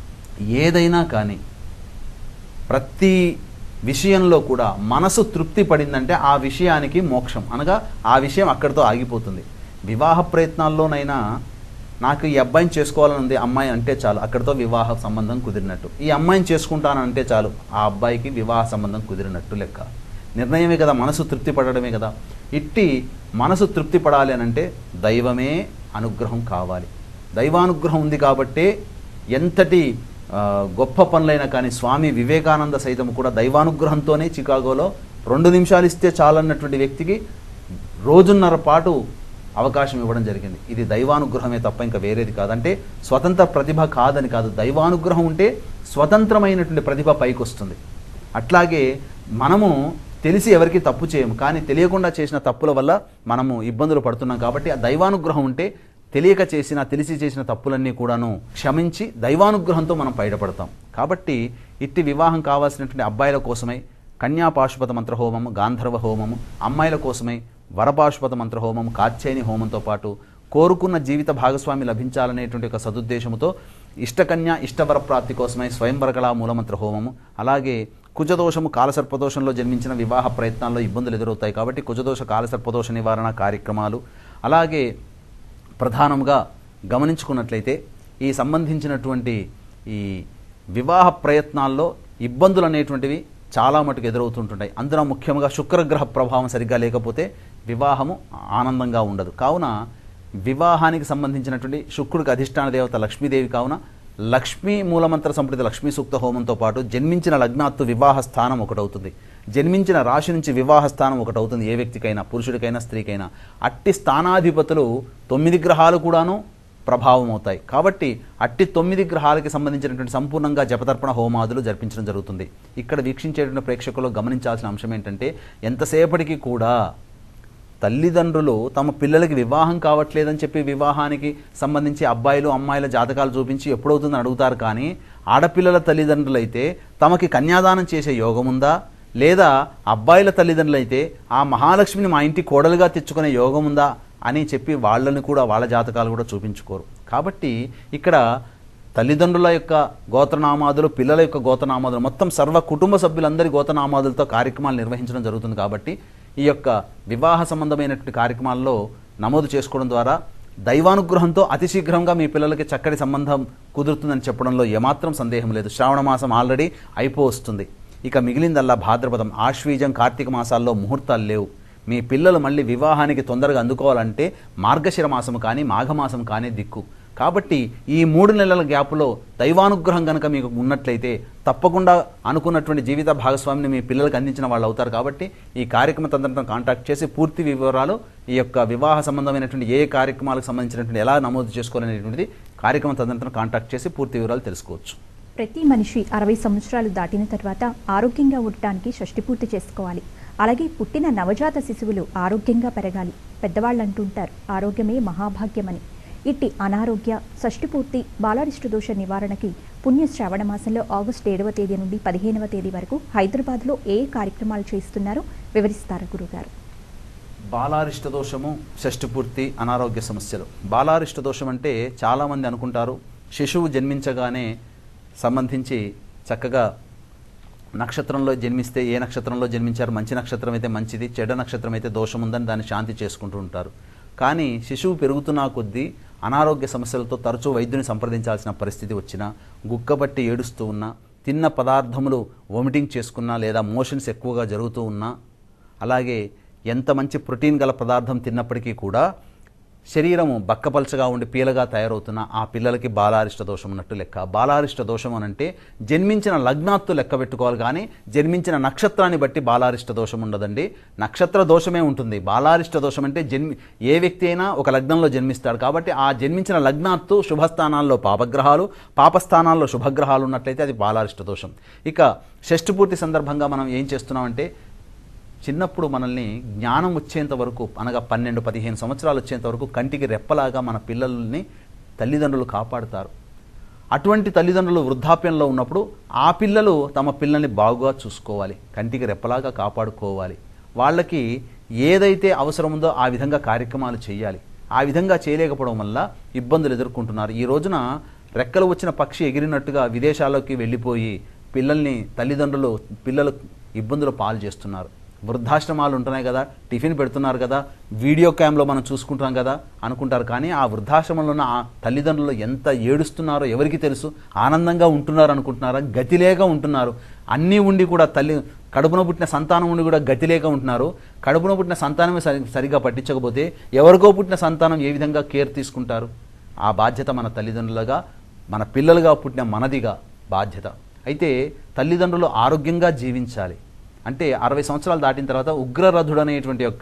ఏదైనా కానీ ప్రతి విషయంలో కూడా మనసు తృప్తి పడిందంటే ఆ విషయానికి మోక్షం అనగా ఆ విషయం అక్కడితో ఆగిపోతుంది వివాహ ప్రయత్నాల్లోనైనా నాకు ఈ అబ్బాయిని చేసుకోవాలని ఉంది అమ్మాయి అంటే చాలు అక్కడితో వివాహ సంబంధం కుదిరినట్టు ఈ అమ్మాయిని చేసుకుంటానంటే చాలు ఆ అబ్బాయికి వివాహ సంబంధం కుదిరినట్టు లెక్క నిర్ణయమే కదా మనసు తృప్తి పడడమే కదా ఇట్టి మనసు తృప్తి పడాలి అని అంటే దైవమే అనుగ్రహం కావాలి దైవానుగ్రహం ఉంది కాబట్టే ఎంతటి ఆ, గొప్ప పనులైనా కానీ స్వామి వివేకానంద సైతం కూడా దైవానుగ్రహంతోనే చికాగోలో రెండు నిమిషాలు ఇస్తే చాలన్నటువంటి వ్యక్తికి రోజున్నర పాటు అవకాశం ఇవ్వడం జరిగింది ఇది దైవానుగ్రహమే తప్ప ఇంకా వేరేది కాదంటే స్వతంత్ర ప్రతిభ కాదని కాదు దైవానుగ్రహం ఉంటే స్వతంత్రమైనటువంటి ప్రతిభ పైకి వస్తుంది అట్లాగే మనము తెలిసి ఎవరికి తప్పు చేయము కానీ తెలియకుండా చేసిన తప్పుల వల్ల మనము ఇబ్బందులు పడుతున్నాం కాబట్టి ఆ దైవానుగ్రహం ఉంటే తెలియక చేసిన తెలిసి చేసిన తప్పులన్నీ కూడాను క్షమించి దైవానుగ్రహంతో మనం బయటపడతాం కాబట్టి ఇట్టి వివాహం కావాల్సినటువంటి అబ్బాయిల కోసమై కన్యాపాశుపత మంత్ర హోమము గాంధర్వ హోమము అమ్మాయిల కోసమై వరపాశుపత మంత్ర హోమము కాత్యాయని హోమంతో పాటు కోరుకున్న జీవిత భాగస్వామి లభించాలనేటువంటి ఒక సదుద్దేశంతో ఇష్టకన్య ఇష్టవర ప్రాప్తి కోసమై స్వయంవరకళా మూలమంత్ర హోమము అలాగే కుజదోషము కాలసర్పదోషంలో జన్మించిన వివాహ ప్రయత్నాల్లో ఇబ్బందులు ఎదురవుతాయి కాబట్టి కుజదోష కాలసర్పదోష నివారణ కార్యక్రమాలు అలాగే ప్రధానంగా గమనించుకున్నట్లయితే ఈ సంబంధించినటువంటి ఈ వివాహ ప్రయత్నాల్లో ఇబ్బందులు అనేటువంటివి చాలా మటుకు ఎదురవుతుంటుంటాయి అందులో ముఖ్యంగా శుక్రగ్రహ ప్రభావం సరిగ్గా లేకపోతే వివాహము ఆనందంగా ఉండదు కావున వివాహానికి సంబంధించినటువంటి శుక్రుడికి అధిష్టాన దేవత లక్ష్మీదేవి కావున లక్ష్మీ మూలమంత్ర సంప్రతి లక్ష్మీ సూక్త హోమంతో పాటు జన్మించిన లగ్నాత్తు వివాహ స్థానం ఒకటవుతుంది జన్మించిన రాశి నుంచి వివాహ స్థానం ఒకటవుతుంది ఏ వ్యక్తికైనా పురుషుడికైనా స్త్రీకైనా అట్టి స్థానాధిపతులు తొమ్మిది గ్రహాలు కూడాను ప్రభావం అవుతాయి కాబట్టి అట్టి తొమ్మిది గ్రహాలకి సంబంధించినటువంటి సంపూర్ణంగా జపతర్పణ హోమాదులు జరిపించడం జరుగుతుంది ఇక్కడ వీక్షించేటువంటి ప్రేక్షకులు గమనించాల్సిన అంశం ఏంటంటే ఎంతసేపటికి కూడా తల్లిదండ్రులు తమ పిల్లలకి వివాహం కావట్లేదని చెప్పి వివాహానికి సంబంధించి అబ్బాయిలు అమ్మాయిల జాతకాలు చూపించి ఎప్పుడవుతుందని అడుగుతారు కానీ ఆడపిల్లల తల్లిదండ్రులైతే తమకి కన్యాదానం చేసే యోగం ఉందా లేదా అబ్బాయిల తల్లిదండ్రులైతే ఆ మహాలక్ష్మిని మా ఇంటి కోడలుగా తెచ్చుకునే యోగం ఉందా అని చెప్పి వాళ్ళని కూడా వాళ్ళ జాతకాలు కూడా చూపించుకోరు కాబట్టి ఇక్కడ తల్లిదండ్రుల యొక్క గోత్రనామాదులు పిల్లల యొక్క గోత్రనామాదులు మొత్తం సర్వ కుటుంబ సభ్యులందరి గోత్రనామాదులతో కార్యక్రమాలు నిర్వహించడం జరుగుతుంది కాబట్టి ఈ యొక్క వివాహ సంబంధమైనటువంటి కార్యక్రమాల్లో నమోదు చేసుకోవడం ద్వారా దైవానుగ్రహంతో అతి శీఘ్రంగా మీ పిల్లలకి చక్కటి సంబంధం కుదురుతుందని చెప్పడంలో ఏమాత్రం సందేహం లేదు శ్రావణ మాసం ఆల్రెడీ అయిపో వస్తుంది ఇక మిగిలిందల్లా భాద్రపదం ఆశ్వీజం కార్తీక మాసాల్లో ముహూర్తాలు లేవు మీ పిల్లలు మళ్ళీ వివాహానికి తొందరగా అందుకోవాలంటే మార్గశిర మాసం కానీ మాఘమాసం కానీ దిక్కు కాబట్టి ఈ మూడు నెలల గ్యాప్లో దైవానుగ్రహం కనుక మీకు ఉన్నట్లయితే తప్పకుండా అనుకున్నటువంటి జీవిత భాగస్వామిని మీ పిల్లలకు అందించిన వాళ్ళు అవుతారు కాబట్టి ఈ కార్యక్రమ తంత్రంతో కాంటాక్ట్ చేసి పూర్తి వివరాలు ఈ యొక్క వివాహ సంబంధమైనటువంటి ఏ కార్యక్రమాలకు సంబంధించినటువంటి ఎలా నమోదు చేసుకోవాలనేటువంటిది కార్యక్రమ తంత్రంతో కాంటాక్ట్ చేసి పూర్తి వివరాలు తెలుసుకోవచ్చు ప్రతి మనిషి అరవై సంవత్సరాలు దాటిన తర్వాత ఆరోగ్యంగా ఉండటానికి షష్టి పూర్తి చేసుకోవాలి అలాగే పుట్టిన నవజాత శిశువులు ఆరోగ్యంగా పెరగాలి పెద్దవాళ్ళు అంటుంటారు ఆరోగ్యమే మహాభాగ్యమని ఇట్టి అనారోగ్య షష్టిపూర్తి బాలారిష్ట దోష నివారణకి పుణ్య శ్రావణ మాసంలో ఆగస్టు ఏడవ తేదీ నుండి పదిహేనవ తేదీ వరకు హైదరాబాద్లో ఏ కార్యక్రమాలు చేస్తున్నారో వివరిస్తారు గురుగారు బాలారిష్ట దోషము షష్టిపూర్తి అనారోగ్య సమస్యలు బాలారిష్ట దోషం అంటే చాలామంది అనుకుంటారు శిశువు జన్మించగానే సంబంధించి చక్కగా నక్షత్రంలో జన్మిస్తే ఏ నక్షత్రంలో జన్మించారు మంచి నక్షత్రం అయితే మంచిది చెడ్డ నక్షత్రం అయితే దోషం ఉందని దాన్ని శాంతి చేసుకుంటూ ఉంటారు కానీ శిశువు పెరుగుతున్న కొద్దీ అనారోగ్య సమస్యలతో తరచూ వైద్యుని సంప్రదించాల్సిన పరిస్థితి వచ్చినా గుక్కబట్టి ఏడుస్తూ ఉన్నా తిన్న పదార్థములు వామిటింగ్ చేసుకున్నా లేదా మోషన్స్ ఎక్కువగా జరుగుతూ ఉన్నా అలాగే ఎంత మంచి ప్రోటీన్ గల పదార్థం తిన్నప్పటికీ కూడా శరీరము బక్కపలచగా ఉండి పీలగా తయారవుతున్న ఆ పిల్లలకి బాలారిష్ట దోషం ఉన్నట్టు లెక్క బాలారిష్ట దోషం అని అంటే జన్మించిన లగ్నాత్తు లెక్క పెట్టుకోవాలి కానీ జన్మించిన నక్షత్రాన్ని బట్టి బాలారిష్ట దోషం ఉండదండి నక్షత్ర దోషమే ఉంటుంది బాలారిష్ట దోషం అంటే జన్మి ఏ వ్యక్తి అయినా ఒక లగ్నంలో జన్మిస్తాడు కాబట్టి ఆ జన్మించిన లగ్నాత్తు శుభస్థానాల్లో పాపగ్రహాలు పాపస్థానాల్లో శుభగ్రహాలు ఉన్నట్లయితే అది బాలారిష్ట దోషం ఇక షష్ఠపూర్తి సందర్భంగా మనం ఏం చేస్తున్నామంటే చిన్నప్పుడు మనల్ని జ్ఞానం వచ్చేంత వరకు అనగా పన్నెండు పదిహేను సంవత్సరాలు వచ్చేంత వరకు కంటికి రెప్పలాగా మన పిల్లల్ని తల్లిదండ్రులు కాపాడుతారు అటువంటి తల్లిదండ్రులు వృద్ధాప్యంలో ఉన్నప్పుడు ఆ పిల్లలు తమ పిల్లల్ని బాగుగా చూసుకోవాలి కంటికి రెప్పలాగా కాపాడుకోవాలి వాళ్ళకి ఏదైతే అవసరం ఉందో ఆ విధంగా కార్యక్రమాలు చేయాలి ఆ విధంగా చేయలేకపోవడం వల్ల ఇబ్బందులు ఎదుర్కొంటున్నారు ఈ రోజున రెక్కలు వచ్చిన పక్షి ఎగిరినట్టుగా విదేశాల్లోకి వెళ్ళిపోయి పిల్లల్ని తల్లిదండ్రులు పిల్లలు ఇబ్బందులు పాలు చేస్తున్నారు వృద్ధాశ్రమాలు ఉంటున్నాయి కదా టిఫిన్ పెడుతున్నారు కదా వీడియో క్యామ్లో మనం చూసుకుంటున్నాం కదా అనుకుంటారు కానీ ఆ వృద్ధాశ్రమంలో ఉన్న ఆ తల్లిదండ్రులు ఎంత ఏడుస్తున్నారో ఎవరికి తెలుసు ఆనందంగా ఉంటున్నారు అనుకుంటున్నారా గతిలేక ఉంటున్నారు అన్నీ ఉండి కూడా తల్లి కడుపున పుట్టిన సంతానం ఉండి కూడా గతిలేక ఉంటున్నారు కడుపున పుట్టిన సంతానమే సరి సరిగా పట్టించకపోతే ఎవరికో పుట్టిన సంతానం ఏ విధంగా కేర్ తీసుకుంటారు ఆ బాధ్యత మన తల్లిదండ్రులుగా మన పిల్లలుగా పుట్టిన మనదిగా బాధ్యత అయితే తల్లిదండ్రులు ఆరోగ్యంగా జీవించాలి అంటే అరవై సంవత్సరాలు దాటిన తర్వాత ఉగ్రరథుడు అనేటువంటి యొక్క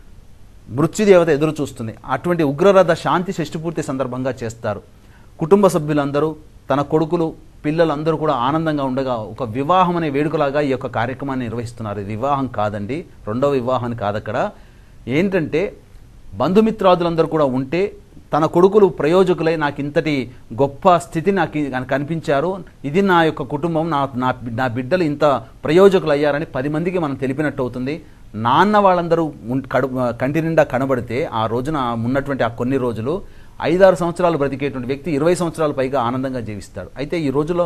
మృత్యుదేవత ఎదురు చూస్తుంది అటువంటి ఉగ్రరథ శాంతి షష్టిపూర్తి సందర్భంగా చేస్తారు కుటుంబ సభ్యులందరూ తన కొడుకులు పిల్లలందరూ కూడా ఆనందంగా ఉండగా ఒక వివాహం అనే వేడుకలాగా ఈ యొక్క కార్యక్రమాన్ని నిర్వహిస్తున్నారు ఇది వివాహం కాదండి రెండవ వివాహం కాదు అక్కడ ఏంటంటే బంధుమిత్రాదులందరూ కూడా ఉంటే తన కొడుకులు ప్రయోజకులై నాకు ఇంతటి గొప్ప స్థితి నాకు ఇ- కనిపించారు ఇది నా యొక్క కుటుంబం నా నా బి- నా బిడ్డలు ఇంత ప్రయోజకులు అయ్యారని పది మందికి మనం తెలిపినట్టు అవుతుంది నాన్న వాళ్ళందరూ ఉన్- కడు కంటి నిండా కనబడితే ఆ రోజున ఉన్నటువంటి ఆ కొన్ని రోజులు ఐదారు సంవత్సరాలు బ్రతికేటువంటి వ్యక్తి ఇరవై సంవత్సరాల పైగా ఆనందంగా జీవిస్తాడు అయితే ఈ రోజులో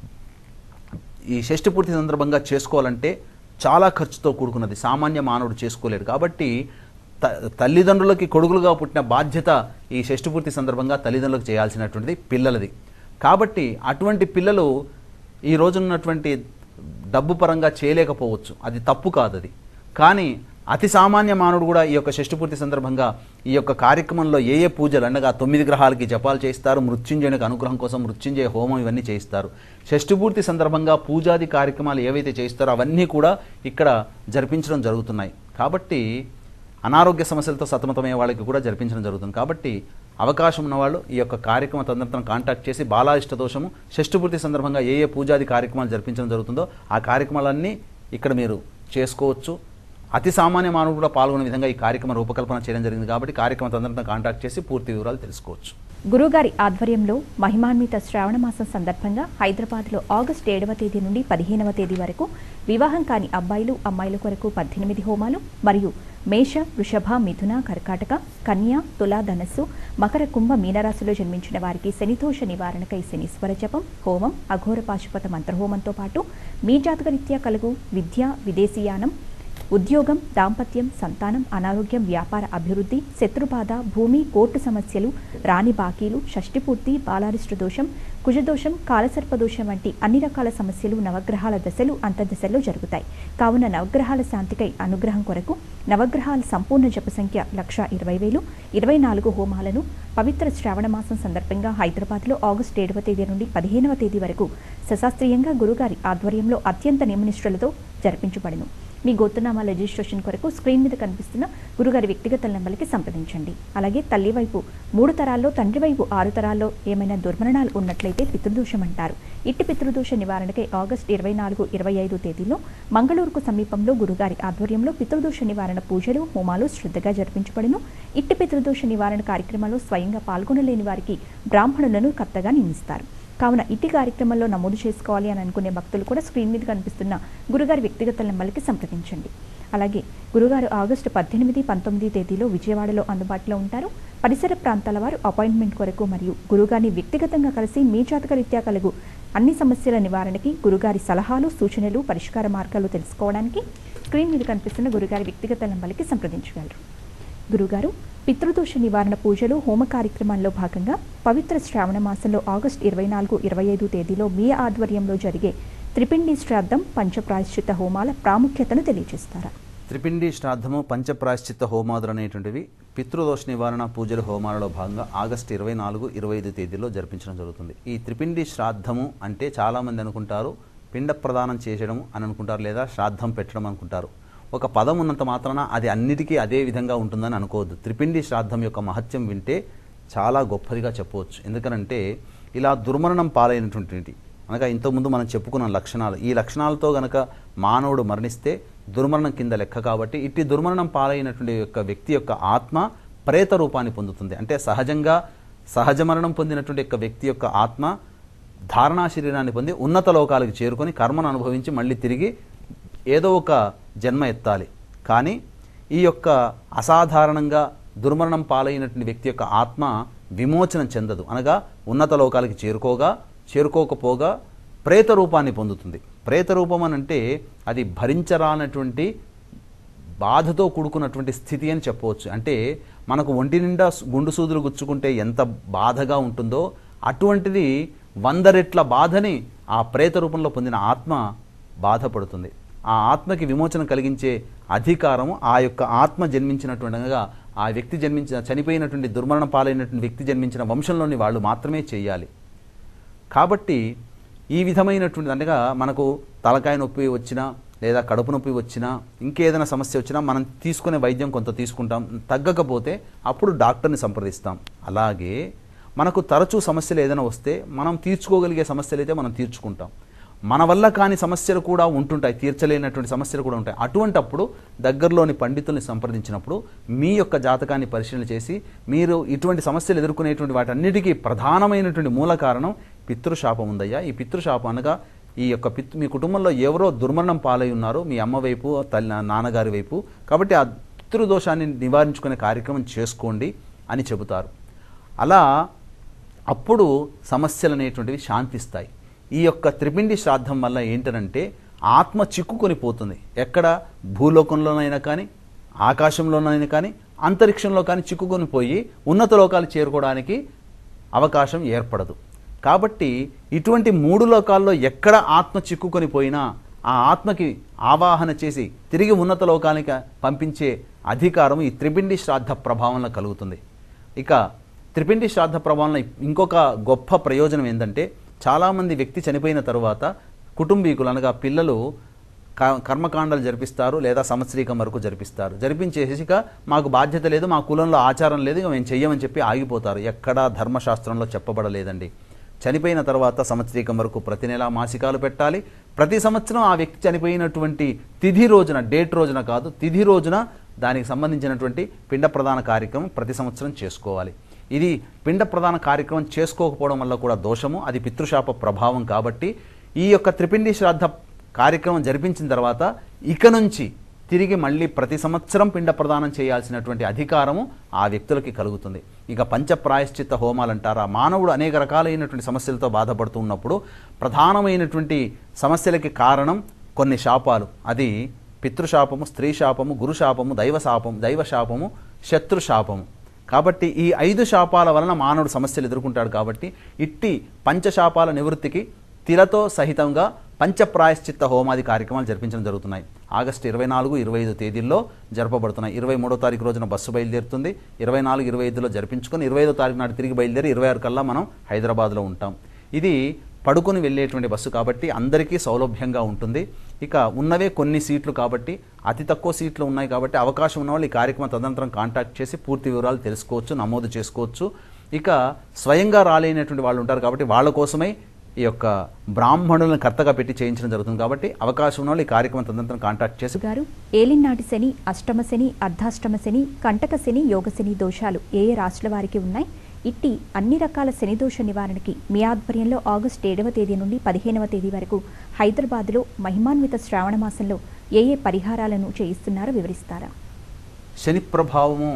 ఈ షష్ఠి పూర్తి సందర్భంగా చేసుకోవాలంటే చాలా ఖర్చుతో కూడుకున్నది సామాన్య మానవుడు చేసుకోలేడు కాబట్టి త తల్లిదండ్రులకి కొడుకులుగా పుట్టిన బాధ్యత ఈ షష్ఠి పూర్తి సందర్భంగా తల్లిదండ్రులకు చేయాల్సినటువంటిది పిల్లలది కాబట్టి అటువంటి పిల్లలు ఈ రోజున్నటువంటి డబ్బు పరంగా చేయలేకపోవచ్చు అది తప్పు కాదు అది కానీ అతి సామాన్య మానవుడు కూడా ఈ యొక్క షష్ఠపూర్తి సందర్భంగా ఈ యొక్క కార్యక్రమంలో ఏ ఏ పూజలు అనగా తొమ్మిది గ్రహాలకి జపాలు చేస్తారు మృత్యుంజయునికి అనుగ్రహం కోసం మృత్యుంజయ హోమం ఇవన్నీ చేయిస్తారు షష్ఠపూర్తి సందర్భంగా పూజాది కార్యక్రమాలు ఏవైతే చేయిస్తారో అవన్నీ కూడా ఇక్కడ జరిపించడం జరుగుతున్నాయి కాబట్టి అనారోగ్య సమస్యలతో సతమతమయ్యే వాళ్ళకి కూడా జరిపించడం జరుగుతుంది కాబట్టి అవకాశం ఉన్నవాళ్ళు ఈ యొక్క కార్యక్రమ తదనంతరం కాంటాక్ట్ చేసి బాలాయిష్ట దోషము షష్ఠపూర్తి సందర్భంగా ఏ ఏ పూజాది కార్యక్రమాలు జరిపించడం జరుగుతుందో ఆ కార్యక్రమాలన్నీ ఇక్కడ మీరు చేసుకోవచ్చు అతి సామాన్య మానవుడు కూడా పాల్గొనే విధంగా ఈ కార్యక్రమ రూపకల్పన చేయడం జరిగింది కాబట్టి కార్యక్రమ తదనంతరం కాంటాక్ట్ చేసి పూర్తి వివరాలు తెలుసుకోవచ్చు గురుగారి ఆధ్వర్యంలో మహిమాన్విత శ్రావణ మాసం సందర్భంగా హైదరాబాద్లో ఆగస్టు ఏడవ తేదీ నుండి పదిహేనవ తేదీ వరకు వివాహం కాని అబ్బాయిలు అమ్మాయిల కొరకు పద్దెనిమిది హోమాలు మరియు మేష వృషభ మిథున కర్కాటక కన్య తుల ధనస్సు మకర కుంభ మీనరాశిలో జన్మించిన వారికి శనిదోష నివారణకై శనీశ్వర జపం హోమం అఘోర పాశుపత మంత్రహోమంతో పాటు మీ జాతకరీత్యా కలుగు విద్య విదేశీయానం ఉద్యోగం దాంపత్యం సంతానం అనారోగ్యం వ్యాపార అభివృద్ధి శత్రుబాధ భూమి కోర్టు సమస్యలు రాణి బాకీలు షష్టిపూర్తి బాలారిష్ట దోషం కుజదోషం కాలసర్పదోషం వంటి అన్ని రకాల సమస్యలు నవగ్రహాల దశలు అంతర్దశల్లో జరుగుతాయి కావున నవగ్రహాల శాంతికై అనుగ్రహం కొరకు నవగ్రహాల సంపూర్ణ జప సంఖ్య లక్ష ఇరవై వేలు ఇరవై నాలుగు హోమాలను పవిత్ర శ్రావణ మాసం సందర్భంగా హైదరాబాద్లో ఆగస్టు ఏడవ తేదీ నుండి పదిహేనవ తేదీ వరకు సశాస్త్రీయంగా గురుగారి ఆధ్వర్యంలో అత్యంత నియమనిష్ఠులతో జరిపించబడును మీ గోతునామా రిజిస్ట్రేషన్ కొరకు స్క్రీన్ మీద కనిపిస్తున్న గురుగారి వ్యక్తిగత నెంబర్కి సంప్రదించండి అలాగే తల్లి వైపు మూడు తరాల్లో తండ్రి వైపు ఆరు తరాల్లో ఏమైనా దుర్మరణాలు ఉన్నట్లయితే పితృదోషం అంటారు ఇట్టి పితృదోష నివారణకై ఆగస్టు ఇరవై నాలుగు ఇరవై ఐదు తేదీలో మంగళూరుకు సమీపంలో గురుగారి ఆధ్వర్యంలో పితృదోష నివారణ పూజలు హోమాలు శ్రద్ధగా జరిపించబడును ఇట్టి పితృదోష నివారణ కార్యక్రమంలో స్వయంగా పాల్గొనలేని వారికి బ్రాహ్మణులను కర్తగా నియమిస్తారు కావున ఇట్టి కార్యక్రమంలో నమోదు చేసుకోవాలి అని అనుకునే భక్తులు కూడా స్క్రీన్ మీద కనిపిస్తున్న గురుగారి వ్యక్తిగత నెంబర్కి సంప్రదించండి అలాగే గురుగారు ఆగస్టు పద్దెనిమిది పంతొమ్మిది తేదీలో విజయవాడలో అందుబాటులో ఉంటారు పరిసర ప్రాంతాల వారు అపాయింట్మెంట్ కొరకు మరియు గురుగారిని వ్యక్తిగతంగా కలిసి మీ జాతక రీత్యా కలుగు అన్ని సమస్యల నివారణకి గురుగారి సలహాలు సూచనలు పరిష్కార మార్గాలు తెలుసుకోవడానికి స్క్రీన్ మీద కనిపిస్తున్న గురుగారి వ్యక్తిగత నెంబర్కి సంప్రదించగలరు గురుగారు పితృదోష నివారణ పూజలు హోమ కార్యక్రమాల్లో భాగంగా పవిత్ర శ్రావణ మాసంలో ఆగస్టు ఇరవై నాలుగు ఇరవై ఐదు తేదీలో మీ ఆధ్వర్యంలో జరిగే త్రిపిండి శ్రాద్ధం పంచప్రాయశ్చిత హోమాల ప్రాముఖ్యతను తెలియజేస్తారా త్రిపిండి శ్రాద్ధము పంచప్రాశ్చిత్త హోమాదులు అనేటువంటివి పితృదోష నివారణ పూజల హోమాలలో భాగంగా ఆగస్టు ఇరవై నాలుగు ఇరవై ఐదు తేదీలో జరిపించడం జరుగుతుంది ఈ త్రిపిండి శ్రాద్ధము అంటే చాలామంది అనుకుంటారు పిండ ప్రదానం చేసడం అని అనుకుంటారు లేదా శ్రాద్ధం పెట్టడం అనుకుంటారు ఒక పదం ఉన్నంత మాత్రాన అది అన్నిటికీ అదే విధంగా ఉంటుందని అనుకోవద్దు త్రిపిండి శ్రాద్ధం యొక్క మహత్యం వింటే చాలా గొప్పదిగా చెప్పవచ్చు ఎందుకనంటే ఇలా దుర్మరణం పాలైనటువంటి అనగా ఇంతకుముందు మనం చెప్పుకున్న లక్షణాలు ఈ లక్షణాలతో గనక మానవుడు మరణిస్తే దుర్మరణం కింద లెక్క కాబట్టి ఇట్టి దుర్మరణం పాలైనటువంటి యొక్క వ్యక్తి యొక్క ఆత్మ ప్రేత రూపాన్ని పొందుతుంది అంటే సహజంగా సహజ మరణం పొందినటువంటి యొక్క వ్యక్తి యొక్క ఆత్మ ధారణా శరీరాన్ని పొంది ఉన్నత లోకాలకు చేరుకొని కర్మను అనుభవించి మళ్ళీ తిరిగి ఏదో ఒక జన్మ ఎత్తాలి కానీ ఈ యొక్క అసాధారణంగా దుర్మరణం పాలైనటువంటి వ్యక్తి యొక్క ఆత్మ విమోచనం చెందదు అనగా ఉన్నత లోకాలకి చేరుకోగా చేరుకోకపోగా ప్రేత రూపాన్ని పొందుతుంది ప్రేత రూపం అని అంటే అది భరించరానటువంటి బాధతో కూడుకున్నటువంటి స్థితి అని చెప్పవచ్చు అంటే మనకు ఒంటి నిండా సు- గుండు సూదులు గుచ్చుకుంటే ఎంత బాధగా ఉంటుందో అటువంటిది వంద రెట్ల బాధని ఆ ప్రేత రూపంలో పొందిన ఆత్మ బాధపడుతుంది ఆ ఆత్మకి విమోచన కలిగించే అధికారము ఆ యొక్క ఆత్మ జన్మించినటువంటిగా ఆ వ్యక్తి జన్మించిన చనిపోయినటువంటి దుర్మరణ పాలైనటువంటి వ్యక్తి జన్మించిన వంశంలోని వాళ్ళు మాత్రమే చేయాలి కాబట్టి ఈ విధమైనటువంటి అనగా మనకు తలకాయ నొప్పి వచ్చినా లేదా కడుపు నొప్పి వచ్చినా ఇంకేదైనా సమస్య వచ్చినా మనం తీసుకునే వైద్యం కొంత తీసుకుంటాం తగ్గకపోతే అప్పుడు డాక్టర్ని సంప్రదిస్తాం అలాగే మనకు తరచూ సమస్యలు ఏదైనా వస్తే మనం తీర్చుకోగలిగే సమస్యలు అయితే మనం తీర్చుకుంటాం మన వల్ల కాని సమస్యలు కూడా ఉంటుంటాయి తీర్చలేనటువంటి సమస్యలు కూడా ఉంటాయి అటువంటప్పుడు దగ్గరలోని పండితుల్ని సంప్రదించినప్పుడు మీ యొక్క జాతకాన్ని పరిశీలన చేసి మీరు ఇటువంటి సమస్యలు ఎదుర్కొనేటువంటి వాటన్నిటికీ ప్రధానమైనటువంటి మూల కారణం పితృశాపం ఉందయ్యా ఈ పితృశాపం అనగా ఈ యొక్క పిత్ మీ కుటుంబంలో ఎవరో దుర్మరణం పాలై ఉన్నారు మీ అమ్మ వైపు తల్లి నాన్నగారి వైపు కాబట్టి ఆ పితృదోషాన్ని నివారించుకునే కార్యక్రమం చేసుకోండి అని చెబుతారు అలా అప్పుడు సమస్యలు అనేటువంటివి శాంతిస్తాయి ఈ యొక్క త్రిపిండి శ్రాద్ధం వల్ల ఏంటనంటే ఆత్మ చిక్కుకొని పోతుంది ఎక్కడ భూలోకంలోనైనా కానీ ఆకాశంలోనైనా కానీ అంతరిక్షంలో కానీ చిక్కుకొని పోయి ఉన్నత లోకాలు చేరుకోవడానికి అవకాశం ఏర్పడదు కాబట్టి ఇటువంటి మూడు లోకాల్లో ఎక్కడ ఆత్మ చిక్కుకొని పోయినా ఆ ఆత్మకి ఆవాహన చేసి తిరిగి ఉన్నత లోకానికి పంపించే అధికారం ఈ త్రిపిండి శ్రాద్ధ ప్రభావంలో కలుగుతుంది ఇక త్రిపిండి శ్రాద్ధ ప్రభావంలో ఇంకొక గొప్ప ప్రయోజనం ఏంటంటే చాలామంది వ్యక్తి చనిపోయిన తరువాత కుటుంబీకులు అనగా పిల్లలు క- కర్మకాండాలు జరిపిస్తారు లేదా సంవత్సరీకం వరకు జరిపిస్తారు జరిపించేసిక మాకు బాధ్యత లేదు మా కులంలో ఆచారం లేదు ఇక మేము చెయ్యమని చెప్పి ఆగిపోతారు ఎక్కడా ధర్మశాస్త్రంలో చెప్పబడలేదండి చనిపోయిన తర్వాత సంవత్సరీకం వరకు ప్రతి నెల మాసికాలు పెట్టాలి ప్రతి సంవత్సరం ఆ వ్యక్తి చనిపోయినటువంటి తిథి రోజున డేట్ రోజున కాదు తిథి రోజున దానికి సంబంధించినటువంటి పిండ ప్రధాన కార్యక్రమం ప్రతి సంవత్సరం చేసుకోవాలి ఇది పిండ ప్రధాన కార్యక్రమం చేసుకోకపోవడం వల్ల కూడా దోషము అది పితృశాప ప్రభావం కాబట్టి ఈ యొక్క త్రిపిండి శ్రాద్ధ కార్యక్రమం జరిపించిన తర్వాత ఇక నుంచి తిరిగి మళ్ళీ ప్రతి సంవత్సరం పిండ ప్రదానం చేయాల్సినటువంటి అధికారము ఆ వ్యక్తులకి కలుగుతుంది ఇక పంచ ప్రాయశ్చిత్త హోమాలు అంటారా మానవుడు అనేక రకాలైనటువంటి సమస్యలతో బాధపడుతూ ఉన్నప్పుడు ప్రధానమైనటువంటి సమస్యలకి కారణం కొన్ని శాపాలు అది పితృశాపము స్త్రీ శాపము గురు శాపము దైవ శాపము దైవ శాపము శత్రు శాపము కాబట్టి ఈ ఐదు శాపాల వలన మానవుడు సమస్యలు ఎదుర్కొంటాడు కాబట్టి ఇట్టి పంచశాపాల నివృత్తికి తిలతో సహితంగా పంచప్రాయశ్చిత్త హోమాది కార్యక్రమాలు జరిపించడం జరుగుతున్నాయి ఆగస్టు ఇరవై నాలుగు ఇరవై ఐదు తేదీల్లో జరపబడుతున్నాయి ఇరవై మూడో తారీఖు రోజున బస్సు బయలుదేరుతుంది ఇరవై నాలుగు ఇరవై ఐదులో జరిపించుకొని ఇరవై ఐదో తారీఖు నాడు తిరిగి బయలుదేరి ఇరవై ఆరు కల్లా మనం హైదరాబాద్లో ఉంటాం ఇది పడుకొని వెళ్ళేటువంటి బస్సు కాబట్టి అందరికీ సౌలభ్యంగా ఉంటుంది ఇక ఉన్నవే కొన్ని సీట్లు కాబట్టి అతి తక్కువ సీట్లు ఉన్నాయి కాబట్టి అవకాశం ఉన్న వాళ్ళు ఈ కార్యక్రమం తదనంతరం కాంటాక్ట్ చేసి పూర్తి వివరాలు తెలుసుకోవచ్చు నమోదు చేసుకోవచ్చు ఇక స్వయంగా రాలేనటువంటి వాళ్ళు ఉంటారు కాబట్టి వాళ్ళ కోసమై ఈ యొక్క బ్రాహ్మణులను కర్తగా పెట్టి చేయించడం జరుగుతుంది కాబట్టి అవకాశం ఉన్న వాళ్ళు ఈ కార్యక్రమం తదనంతరం కాంటాక్ట్ చేసి గారు ఏలినాటి శని అష్టమ శని అర్ధాష్టమ శని కంటక శని యోగ శని దోషాలు ఏ ఏ రాశుల వారికి ఉన్నాయి ఇట్టి అన్ని రకాల శని దోష నివారణకి మీ ఆధ్వర్యంలో ఆగస్టు ఏడవ తేదీ నుండి పదిహేనవ తేదీ వరకు హైదరాబాద్లో మహిమాన్విత శ్రావణ మాసంలో ఏ ఏ పరిహారాలను చేయిస్తున్నారో వివరిస్తారా శని ప్రభావము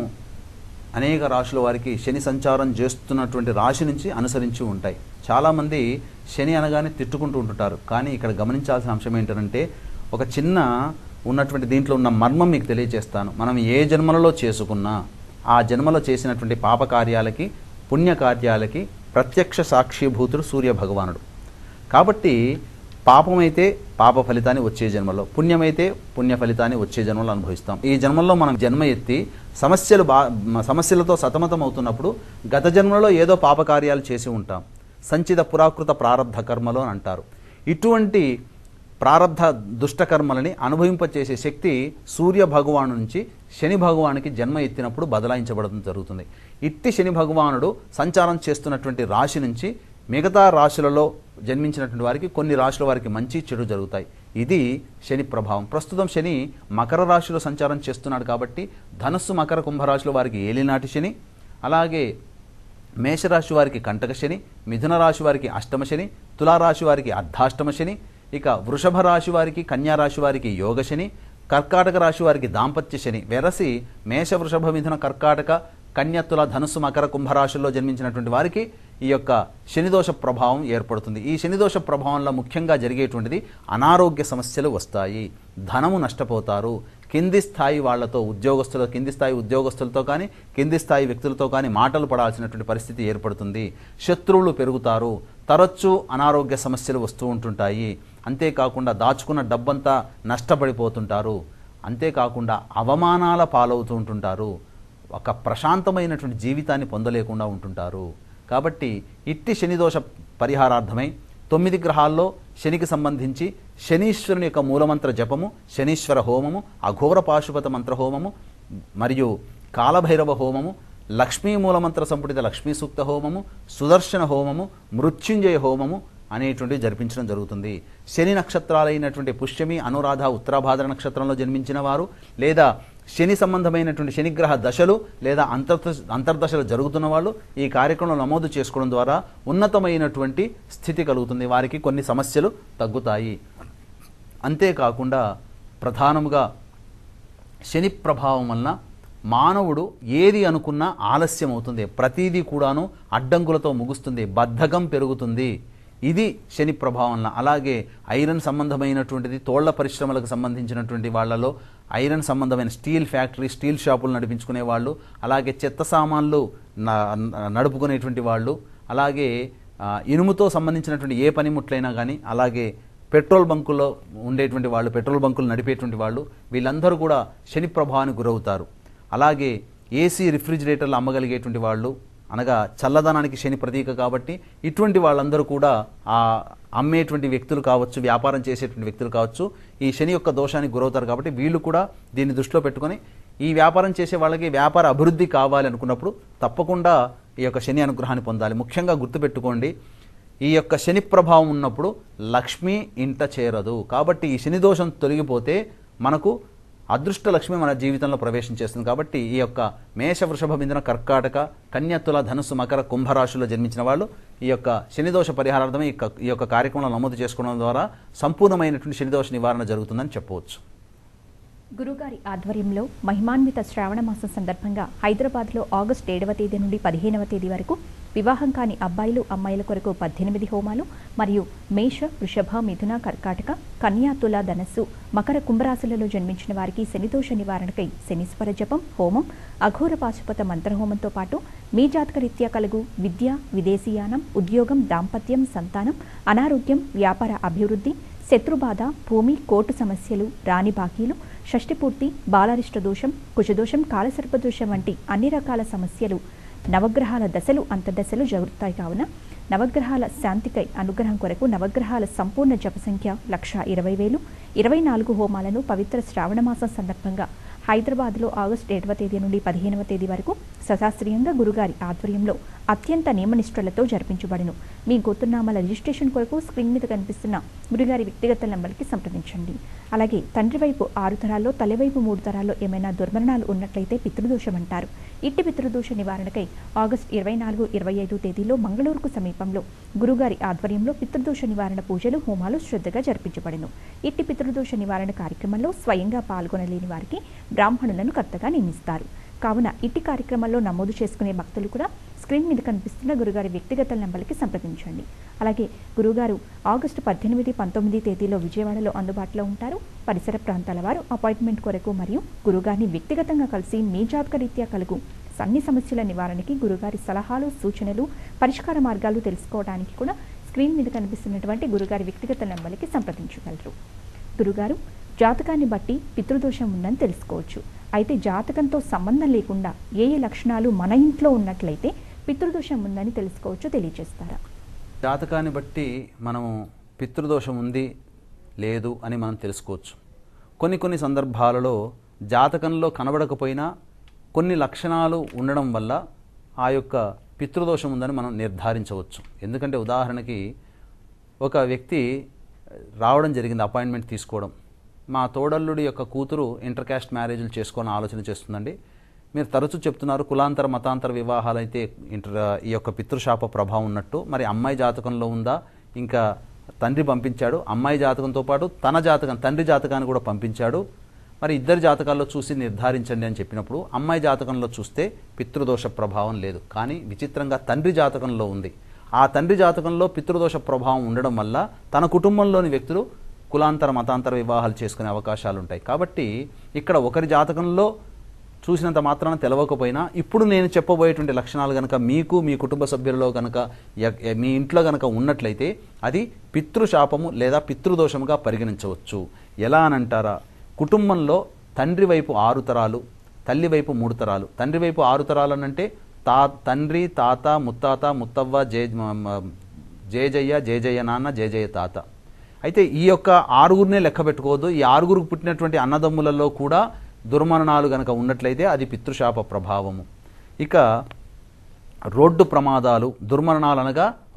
అనేక రాశుల వారికి శని సంచారం చేస్తున్నటువంటి రాశి నుంచి అనుసరించి ఉంటాయి చాలామంది శని అనగానే తిట్టుకుంటూ ఉంటుంటారు కానీ ఇక్కడ గమనించాల్సిన అంశం ఏంటంటే ఒక చిన్న ఉన్నటువంటి దీంట్లో ఉన్న మర్మం మీకు తెలియజేస్తాను మనం ఏ జన్మలలో చేసుకున్నా ఆ జన్మలో చేసినటువంటి పాప కార్యాలకి పుణ్య కార్యాలకి ప్రత్యక్ష సాక్షిభూతుడు సూర్య భగవానుడు కాబట్టి పాపమైతే పాప ఫలితాన్ని వచ్చే జన్మలో పుణ్యమైతే పుణ్య ఫలితాన్ని వచ్చే జన్మలో అనుభవిస్తాం ఈ జన్మలో మనం జన్మ ఎత్తి సమస్యలు బా మ- సమస్యలతో సతమతం అవుతున్నప్పుడు గత జన్మలో ఏదో పాపకార్యాలు చేసి ఉంటాం సంచిత పురాకృత ప్రారంధ కర్మలు అని అంటారు ఇటువంటి ప్రారంధ దుష్టకర్మలని అనుభవింపచేసే శక్తి సూర్య భగవాను నుంచి శని భగవానికి జన్మ ఎత్తినప్పుడు బదలాయించబడడం జరుగుతుంది ఇట్టి శని భగవానుడు సంచారం చేస్తున్నటువంటి రాశి నుంచి మిగతా రాశులలో జన్మించినటువంటి వారికి కొన్ని రాశుల వారికి మంచి చెడు జరుగుతాయి ఇది శని ప్రభావం ప్రస్తుతం శని మకర రాశిలో సంచారం చేస్తున్నాడు కాబట్టి ధనస్సు మకర కుంభరాశుల వారికి ఏలినాటి శని అలాగే మేషరాశి వారికి కంటక శని మిథున రాశి వారికి అష్టమ శని తులారాశి వారికి అర్ధాష్టమ శని ఇక వృషభ రాశి వారికి కన్యా రాశి వారికి యోగ శని కర్కాటక రాశి వారికి దాంపత్య శని వెరసి మేష వృషభ మిథున కర్కాటక కన్య తుల ధనుస్సు మకర కుంభరాశుల్లో జన్మించినటువంటి వారికి ఈ యొక్క శనిదోష ప్రభావం ఏర్పడుతుంది ఈ శనిదోష ప్రభావంలో ముఖ్యంగా జరిగేటువంటిది అనారోగ్య సమస్యలు వస్తాయి ధనము నష్టపోతారు కింది స్థాయి వాళ్ళతో ఉద్యోగస్తుల కింది స్థాయి ఉద్యోగస్తులతో కానీ కింది స్థాయి వ్యక్తులతో కానీ మాటలు పడాల్సినటువంటి పరిస్థితి ఏర్పడుతుంది శత్రువులు పెరుగుతారు తరచూ అనారోగ్య సమస్యలు వస్తూ ఉంటుంటాయి అంతేకాకుండా దాచుకున్న డబ్బంతా నష్టపడిపోతుంటారు అంతేకాకుండా అవమానాల పాలవుతూ ఉంటుంటారు ఒక ప్రశాంతమైనటువంటి జీవితాన్ని పొందలేకుండా ఉంటుంటారు కాబట్టి ఇట్టి శనిదోష పరిహారార్థమై తొమ్మిది గ్రహాల్లో శనికి సంబంధించి శనీశ్వరుని యొక్క మూలమంత్ర జపము శనీశ్వర హోమము అఘోర పాశుపత మంత్ర హోమము మరియు కాలభైరవ హోమము లక్ష్మీ మూలమంత్ర సంపుటిత లక్ష్మీ సూక్త హోమము సుదర్శన హోమము మృత్యుంజయ హోమము అనేటువంటివి జరిపించడం జరుగుతుంది శని నక్షత్రాలైనటువంటి పుష్యమి అనురాధ ఉత్తరాభాద్ర నక్షత్రంలో జన్మించిన వారు లేదా శని సంబంధమైనటువంటి శనిగ్రహ దశలు లేదా అంతర్దశ అంతర్దశలు జరుగుతున్న వాళ్ళు ఈ కార్యక్రమంలో నమోదు చేసుకోవడం ద్వారా ఉన్నతమైనటువంటి స్థితి కలుగుతుంది వారికి కొన్ని సమస్యలు తగ్గుతాయి అంతేకాకుండా ప్రధానముగా శని ప్రభావం వలన మానవుడు ఏది అనుకున్నా ఆలస్యం అవుతుంది ప్రతీదీ కూడాను అడ్డంకులతో ముగుస్తుంది బద్ధకం పెరుగుతుంది ఇది శని ప్రభావం వలన అలాగే ఐరన్ సంబంధమైనటువంటిది తోళ్ల పరిశ్రమలకు సంబంధించినటువంటి వాళ్ళలో ఐరన్ సంబంధమైన స్టీల్ ఫ్యాక్టరీ స్టీల్ షాపులు నడిపించుకునే వాళ్ళు అలాగే చెత్త సామాన్లు న- నడుపుకునేటువంటి వాళ్ళు అలాగే ఆ, ఇనుముతో సంబంధించినటువంటి ఏ పనిముట్లైనా కానీ అలాగే పెట్రోల్ బంకుల్లో ఉండేటువంటి వాళ్ళు పెట్రోల్ బంకులు నడిపేటువంటి వాళ్ళు వీళ్ళందరూ కూడా శని ప్రభావానికి గురవుతారు అలాగే ఏసీ రిఫ్రిజిరేటర్లు అమ్మగలిగేటువంటి వాళ్ళు అనగా చల్లదనానికి శని ప్రతీక కాబట్టి ఇటువంటి వాళ్ళందరూ కూడా ఆ అమ్మేటువంటి వ్యక్తులు కావచ్చు వ్యాపారం చేసేటువంటి వ్యక్తులు కావచ్చు ఈ శని యొక్క దోషానికి గురవుతారు కాబట్టి వీళ్ళు కూడా దీన్ని దృష్టిలో పెట్టుకొని ఈ వ్యాపారం చేసే వాళ్ళకి వ్యాపార అభివృద్ధి కావాలి అనుకున్నప్పుడు తప్పకుండా ఈ యొక్క శని అనుగ్రహాన్ని పొందాలి ముఖ్యంగా గుర్తుపెట్టుకోండి ఈ యొక్క శని ప్రభావం ఉన్నప్పుడు లక్ష్మి ఇంట చేరదు కాబట్టి ఈ శని దోషం తొలగిపోతే మనకు అదృష్ట లక్ష్మి మన జీవితంలో ప్రవేశం చేస్తుంది కాబట్టి ఈ యొక్క మేష వృషభ మిథున కర్కాటక కన్యత్తుల ధనుసు మకర కుంభరాశుల్లో జన్మించిన వాళ్ళు ఈ యొక్క శనిదోష పరిహారార్థమే ఈ యొక్క- ఈ యొక్క కార్యక్రమంలో నమోదు చేసుకోవడం ద్వారా సంపూర్ణమైనటువంటి శనిదోష నివారణ జరుగుతుందని చెప్పవచ్చు గురుగారి ఆధ్వర్యంలో మహిమాన్విత శ్రావణ మాసం సందర్భంగా హైదరాబాద్లో ఆగస్టు ఏడవ తేదీ నుండి పదిహేనవ తేదీ వరకు వివాహం కాని అబ్బాయిలు అమ్మాయిల కొరకు పద్దెనిమిది హోమాలు మరియు మేష వృషభ మిథున కర్కాటక కన్యా తుల ధనస్సు మకర కుంభరాశులలో జన్మించిన వారికి శనిదోష నివారణకై శనీశ్వర జపం హోమం అఘోర పాశుపత మంత్రహోమంతో పాటు మీ జాతక రీత్యా కలుగు విద్య విదేశీయానం ఉద్యోగం దాంపత్యం సంతానం అనారోగ్యం వ్యాపార అభివృద్ధి శత్రుబాధ భూమి కోర్టు సమస్యలు రాని బాకీలు షష్టిపూర్తి బాలారిష్ట దోషం కుజదోషం కాలసర్పదోషం వంటి అన్ని రకాల సమస్యలు నవగ్రహాల దశలు అంతర్దశలు జరుగుతాయి కావున నవగ్రహాల శాంతికై అనుగ్రహం కొరకు నవగ్రహాల సంపూర్ణ జప సంఖ్య లక్ష ఇరవై వేలు ఇరవై నాలుగు హోమాలను పవిత్ర శ్రావణ మాసం సందర్భంగా హైదరాబాద్లో ఆగస్టు ఏడవ తేదీ నుండి పదిహేనవ తేదీ వరకు సశాస్త్రీయంగా గురుగారి ఆధ్వర్యంలో అత్యంత నియమనిష్ఠులతో జరిపించబడును మీ గుర్తునామాల రిజిస్ట్రేషన్ కొరకు స్క్రీన్ మీద కనిపిస్తున్న గురుగారి వ్యక్తిగత నంబర్కి సంప్రదించండి అలాగే తండ్రి వైపు ఆరు తరాల్లో తల్లివైపు మూడు తరాల్లో ఏమైనా దుర్మరణాలు ఉన్నట్లయితే పితృదోషం అంటారు ఇట్టి పితృదోష నివారణకై ఆగస్టు ఇరవై నాలుగు ఇరవై ఐదు తేదీలో మంగళూరుకు సమీపంలో గురుగారి ఆధ్వర్యంలో పితృదోష నివారణ పూజలు హోమాలు శ్రద్ధగా జరిపించబడెను ఇట్టి పితృదోష నివారణ కార్యక్రమంలో స్వయంగా పాల్గొనలేని వారికి బ్రాహ్మణులను కర్తగా నియమిస్తారు కావున ఇట్టి కార్యక్రమంలో నమోదు చేసుకునే భక్తులు కూడా స్క్రీన్ మీద కనిపిస్తున్న గురుగారి వ్యక్తిగత నంబర్కి సంప్రదించండి అలాగే గురుగారు ఆగస్టు పద్దెనిమిది పంతొమ్మిది తేదీలో విజయవాడలో అందుబాటులో ఉంటారు పరిసర ప్రాంతాల వారు అపాయింట్మెంట్ కొరకు మరియు గురుగారిని వ్యక్తిగతంగా కలిసి మీ జాతక రీత్యా కలుగు అన్ని సమస్యల నివారణకి గురుగారి సలహాలు సూచనలు పరిష్కార మార్గాలు తెలుసుకోవడానికి కూడా స్క్రీన్ మీద కనిపిస్తున్నటువంటి గురుగారి వ్యక్తిగత నంబర్కి సంప్రదించగలరు గురుగారు జాతకాన్ని బట్టి పితృదోషం ఉందని తెలుసుకోవచ్చు అయితే జాతకంతో సంబంధం లేకుండా ఏ ఏ లక్షణాలు మన ఇంట్లో ఉన్నట్లయితే పితృదోషం ఉందని తెలుసుకోవచ్చు తెలియజేస్తారా జాతకాన్ని బట్టి మనము పితృదోషం ఉంది లేదు అని మనం తెలుసుకోవచ్చు కొన్ని కొన్ని సందర్భాలలో జాతకంలో కనబడకపోయినా కొన్ని లక్షణాలు ఉండడం వల్ల ఆ యొక్క పితృదోషం ఉందని మనం నిర్ధారించవచ్చు ఎందుకంటే ఉదాహరణకి ఒక వ్యక్తి రావడం జరిగింది అపాయింట్మెంట్ తీసుకోవడం మా తోడల్లుడి యొక్క కూతురు ఇంటర్ క్యాస్ట్ మ్యారేజ్లు చేసుకోవాలని ఆలోచన చేస్తుందండి మీరు తరచూ చెప్తున్నారు కులాంతర మతాంతర వివాహాలు అయితే ఇంటర్ ఈ యొక్క పితృశాప ప్రభావం ఉన్నట్టు మరి అమ్మాయి జాతకంలో ఉందా ఇంకా తండ్రి పంపించాడు అమ్మాయి జాతకంతో పాటు తన జాతకం తండ్రి జాతకాన్ని కూడా పంపించాడు మరి ఇద్దరి జాతకాల్లో చూసి నిర్ధారించండి అని చెప్పినప్పుడు అమ్మాయి జాతకంలో చూస్తే పితృదోష ప్రభావం లేదు కానీ విచిత్రంగా తండ్రి జాతకంలో ఉంది ఆ తండ్రి జాతకంలో పితృదోష ప్రభావం ఉండడం వల్ల తన కుటుంబంలోని వ్యక్తులు కులాంతర మతాంతర వివాహాలు చేసుకునే అవకాశాలు ఉంటాయి కాబట్టి ఇక్కడ ఒకరి జాతకంలో చూసినంత మాత్రాన తెలవకపోయినా ఇప్పుడు నేను చెప్పబోయేటువంటి లక్షణాలు కనుక మీకు మీ కుటుంబ సభ్యులలో కనుక ఎ- ఎ- మీ ఇంట్లో కనుక ఉన్నట్లయితే అది పితృశాపము లేదా పితృదోషముగా పరిగణించవచ్చు ఎలా అని అంటారా కుటుంబంలో తండ్రి వైపు ఆరు తరాలు తల్లి వైపు మూడు తరాలు తండ్రి వైపు ఆరు తరాలు అని అంటే తా తండ్రి తాత ముత్తాత ముత్తవ్వ జే మ- మ- జేజయ్య జేజయ్య నాన్న జేజయ్య తాత అయితే ఈ యొక్క ఆరుగురినే లెక్క పెట్టుకోవద్దు ఈ ఆరుగురికి పుట్టినటువంటి అన్నదమ్ములలో కూడా దుర్మరణాలు గనక ఉన్నట్లయితే అది పితృశాప ప్రభావము ఇక రోడ్డు ప్రమాదాలు దుర్మరణాలు అనగా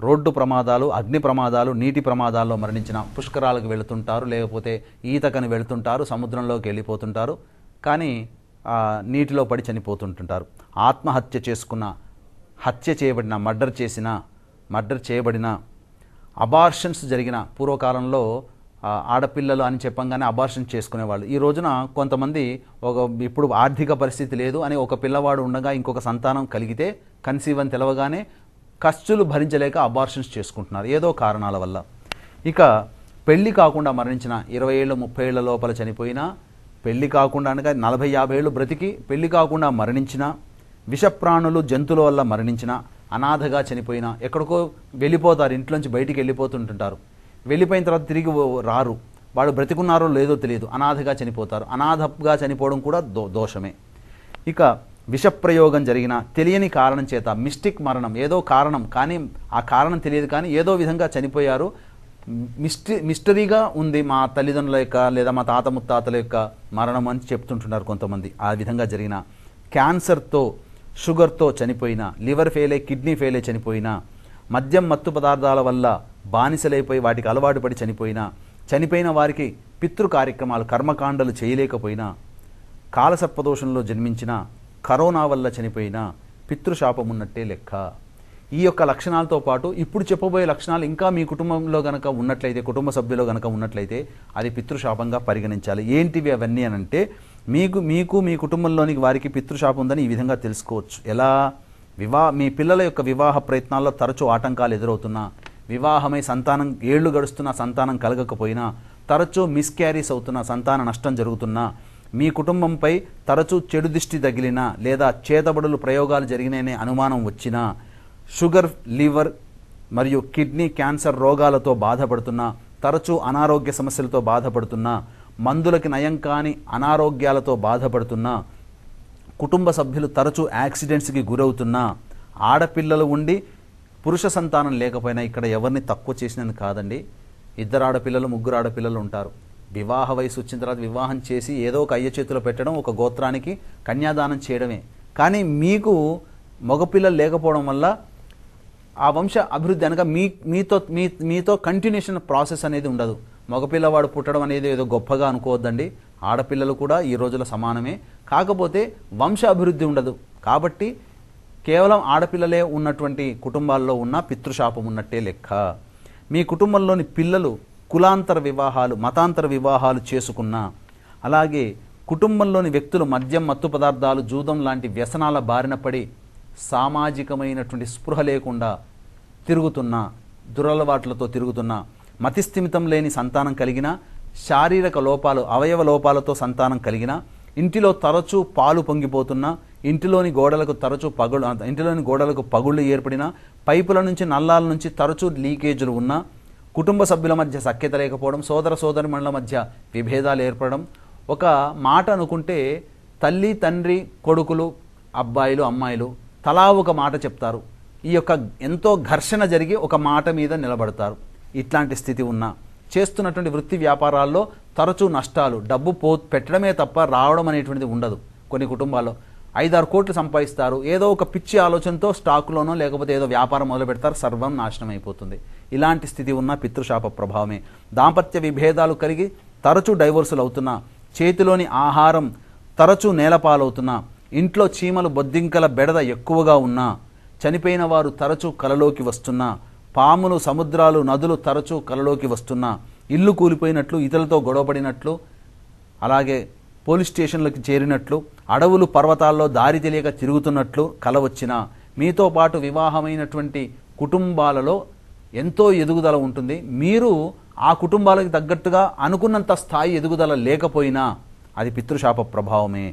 రోడ్డు ప్రమాదాలు అగ్ని ప్రమాదాలు నీటి ప్రమాదాల్లో మరణించిన పుష్కరాలకు వెళుతుంటారు లేకపోతే ఈతకని వెళుతుంటారు సముద్రంలోకి వెళ్ళిపోతుంటారు కానీ ఆ, నీటిలో పడి చనిపోతుంటుంటారు ఆత్మహత్య చేసుకున్న హత్య చేయబడిన మర్డర్ చేసిన మర్డర్ చేయబడిన అబార్షన్స్ జరిగిన పూర్వకాలంలో ఆ, ఆడపిల్లలు అని చెప్పంగానే అబార్షన్ చేసుకునేవాళ్ళు ఈ రోజున కొంతమంది ఒక ఇప్పుడు ఆర్థిక పరిస్థితి లేదు అని ఒక పిల్లవాడు ఉండగా ఇంకొక సంతానం కలిగితే కన్సీవ్ అని తెలవగానే ఖర్చులు భరించలేక అబార్షన్స్ చేసుకుంటున్నారు ఏదో కారణాల వల్ల ఇక పెళ్లి కాకుండా మరణించిన ఇరవై ఏళ్ళు ముప్పై ఏళ్ల లోపల చనిపోయినా పెళ్లి కాకుండా అనగా నలభై యాభై ఏళ్ళు బ్రతికి పెళ్లి కాకుండా మరణించిన విషప్రాణులు జంతువుల వల్ల మరణించిన అనాథగా చనిపోయినా ఎక్కడికో వెళ్ళిపోతారు ఇంట్లోంచి బయటికి వెళ్ళిపోతుంటుంటారు వెళ్ళిపోయిన తర్వాత తిరిగి ఓ- రారు వాడు బ్రతికున్నారో లేదో తెలియదు అనాథగా చనిపోతారు అనాథగా చనిపోవడం కూడా దో దోషమే ఇక విషప్రయోగం జరిగిన తెలియని కారణం చేత మిస్టిక్ మరణం ఏదో కారణం కానీ ఆ కారణం తెలియదు కానీ ఏదో విధంగా చనిపోయారు మిస్టి మిస్టరీగా ఉంది మా తల్లిదండ్రుల యొక్క లేదా మా తాత ముత్తాతల యొక్క మరణం అని చెప్తుంటున్నారు కొంతమంది ఆ విధంగా జరిగిన క్యాన్సర్తో షుగర్తో చనిపోయిన లివర్ ఫెయిల్ అయి కిడ్నీ ఫెయిల్ అయి చనిపోయిన మద్యం మత్తు పదార్థాల వల్ల బానిసలైపోయి వాటికి అలవాటు పడి చనిపోయినా చనిపోయిన వారికి పితృ కార్యక్రమాలు కర్మకాండలు చేయలేకపోయినా కాలసర్పదోషంలో జన్మించిన కరోనా వల్ల చనిపోయిన పితృశాపం ఉన్నట్టే లెక్క ఈ యొక్క లక్షణాలతో పాటు ఇప్పుడు చెప్పబోయే లక్షణాలు ఇంకా మీ కుటుంబంలో గనక ఉన్నట్లయితే కుటుంబ సభ్యులు గనక ఉన్నట్లయితే అది పితృశాపంగా పరిగణించాలి ఏంటివి అవన్నీ అని అంటే మీకు మీకు మీ కుటుంబంలోని వారికి పితృశాపం ఉందని ఈ విధంగా తెలుసుకోవచ్చు ఎలా వివాహ మీ పిల్లల యొక్క వివాహ ప్రయత్నాల్లో తరచూ ఆటంకాలు ఎదురవుతున్నా వివాహమై సంతానం ఏళ్లు గడుస్తున్న సంతానం కలగకపోయినా తరచూ మిస్క్యారీస్ అవుతున్న సంతాన నష్టం జరుగుతున్నా మీ కుటుంబంపై తరచూ చెడు దిష్టి తగిలినా లేదా చేతబడులు ప్రయోగాలు జరిగినాయనే అనుమానం వచ్చినా షుగర్ లివర్ మరియు కిడ్నీ క్యాన్సర్ రోగాలతో బాధపడుతున్నా తరచూ అనారోగ్య సమస్యలతో బాధపడుతున్నా మందులకి నయం కాని అనారోగ్యాలతో బాధపడుతున్నా కుటుంబ సభ్యులు తరచూ యాక్సిడెంట్స్కి గురవుతున్నా ఆడపిల్లలు ఉండి పురుష సంతానం లేకపోయినా ఇక్కడ ఎవరిని తక్కువ చేసినది కాదండి ఇద్దరు ఆడపిల్లలు ముగ్గురు ఆడపిల్లలు ఉంటారు వివాహ వయసు వచ్చిన తర్వాత వివాహం చేసి ఏదో ఒక అయ్య చేతిలో పెట్టడం ఒక గోత్రానికి కన్యాదానం చేయడమే కానీ మీకు మగపిల్లలు లేకపోవడం వల్ల ఆ వంశ అభివృద్ధి అనగా మీ మీతో మీ మీతో కంటిన్యూషన్ ప్రాసెస్ అనేది ఉండదు మగపిల్లవాడు పుట్టడం అనేది ఏదో గొప్పగా అనుకోవద్దండి ఆడపిల్లలు కూడా ఈ రోజుల సమానమే కాకపోతే వంశ అభివృద్ధి ఉండదు కాబట్టి కేవలం ఆడపిల్లలే ఉన్నటువంటి కుటుంబాల్లో ఉన్న పితృశాపం ఉన్నట్టే లెక్క మీ కుటుంబంలోని పిల్లలు కులాంతర వివాహాలు మతాంతర వివాహాలు చేసుకున్నా అలాగే కుటుంబంలోని వ్యక్తులు మద్యం మత్తు పదార్థాలు జూదం లాంటి వ్యసనాల బారిన పడి సామాజికమైనటువంటి స్పృహ లేకుండా తిరుగుతున్నా దురలవాట్లతో తిరుగుతున్నా మతిస్థిమితం లేని సంతానం కలిగిన శారీరక లోపాలు అవయవ లోపాలతో సంతానం కలిగిన ఇంటిలో తరచూ పాలు పొంగిపోతున్నా ఇంటిలోని గోడలకు తరచూ పగులు ఇంటిలోని గోడలకు పగుళ్ళు ఏర్పడిన పైపుల నుంచి నల్లాల నుంచి తరచూ లీకేజీలు ఉన్నా కుటుంబ సభ్యుల మధ్య సఖ్యత లేకపోవడం సోదర సోదరిమణుల మధ్య విభేదాలు ఏర్పడడం ఒక మాట అనుకుంటే తల్లి తండ్రి కొడుకులు అబ్బాయిలు అమ్మాయిలు తలా ఒక మాట చెప్తారు ఈ యొక్క ఎంతో ఘర్షణ జరిగి ఒక మాట మీద నిలబడతారు ఇట్లాంటి స్థితి ఉన్నా చేస్తున్నటువంటి వృత్తి వ్యాపారాల్లో తరచూ నష్టాలు డబ్బు పో పెట్టడమే తప్ప రావడం అనేటువంటిది ఉండదు కొన్ని కుటుంబాల్లో ఐదారు కోట్లు సంపాదిస్తారు ఏదో ఒక పిచ్చి ఆలోచనతో స్టాకులోనో లేకపోతే ఏదో వ్యాపారం మొదలు పెడతారు సర్వం నాశనం అయిపోతుంది ఇలాంటి స్థితి ఉన్న పితృశాప ప్రభావమే దాంపత్య విభేదాలు కలిగి తరచూ డైవోర్సులు అవుతున్నా చేతిలోని ఆహారం తరచూ నేలపాలవుతున్నా ఇంట్లో చీమలు బొద్దింకల బెడద ఎక్కువగా ఉన్నా చనిపోయిన వారు తరచూ కలలోకి వస్తున్నా పాములు సముద్రాలు నదులు తరచూ కలలోకి వస్తున్నా ఇల్లు కూలిపోయినట్లు ఇతరులతో గొడవపడినట్లు అలాగే పోలీస్ స్టేషన్లకు చేరినట్లు అడవులు పర్వతాల్లో దారి తెలియక తిరుగుతున్నట్లు కల వచ్చిన మీతో పాటు వివాహమైనటువంటి కుటుంబాలలో ఎంతో ఎదుగుదల ఉంటుంది మీరు ఆ కుటుంబాలకు తగ్గట్టుగా అనుకున్నంత స్థాయి ఎదుగుదల లేకపోయినా అది పితృశాప ప్రభావమే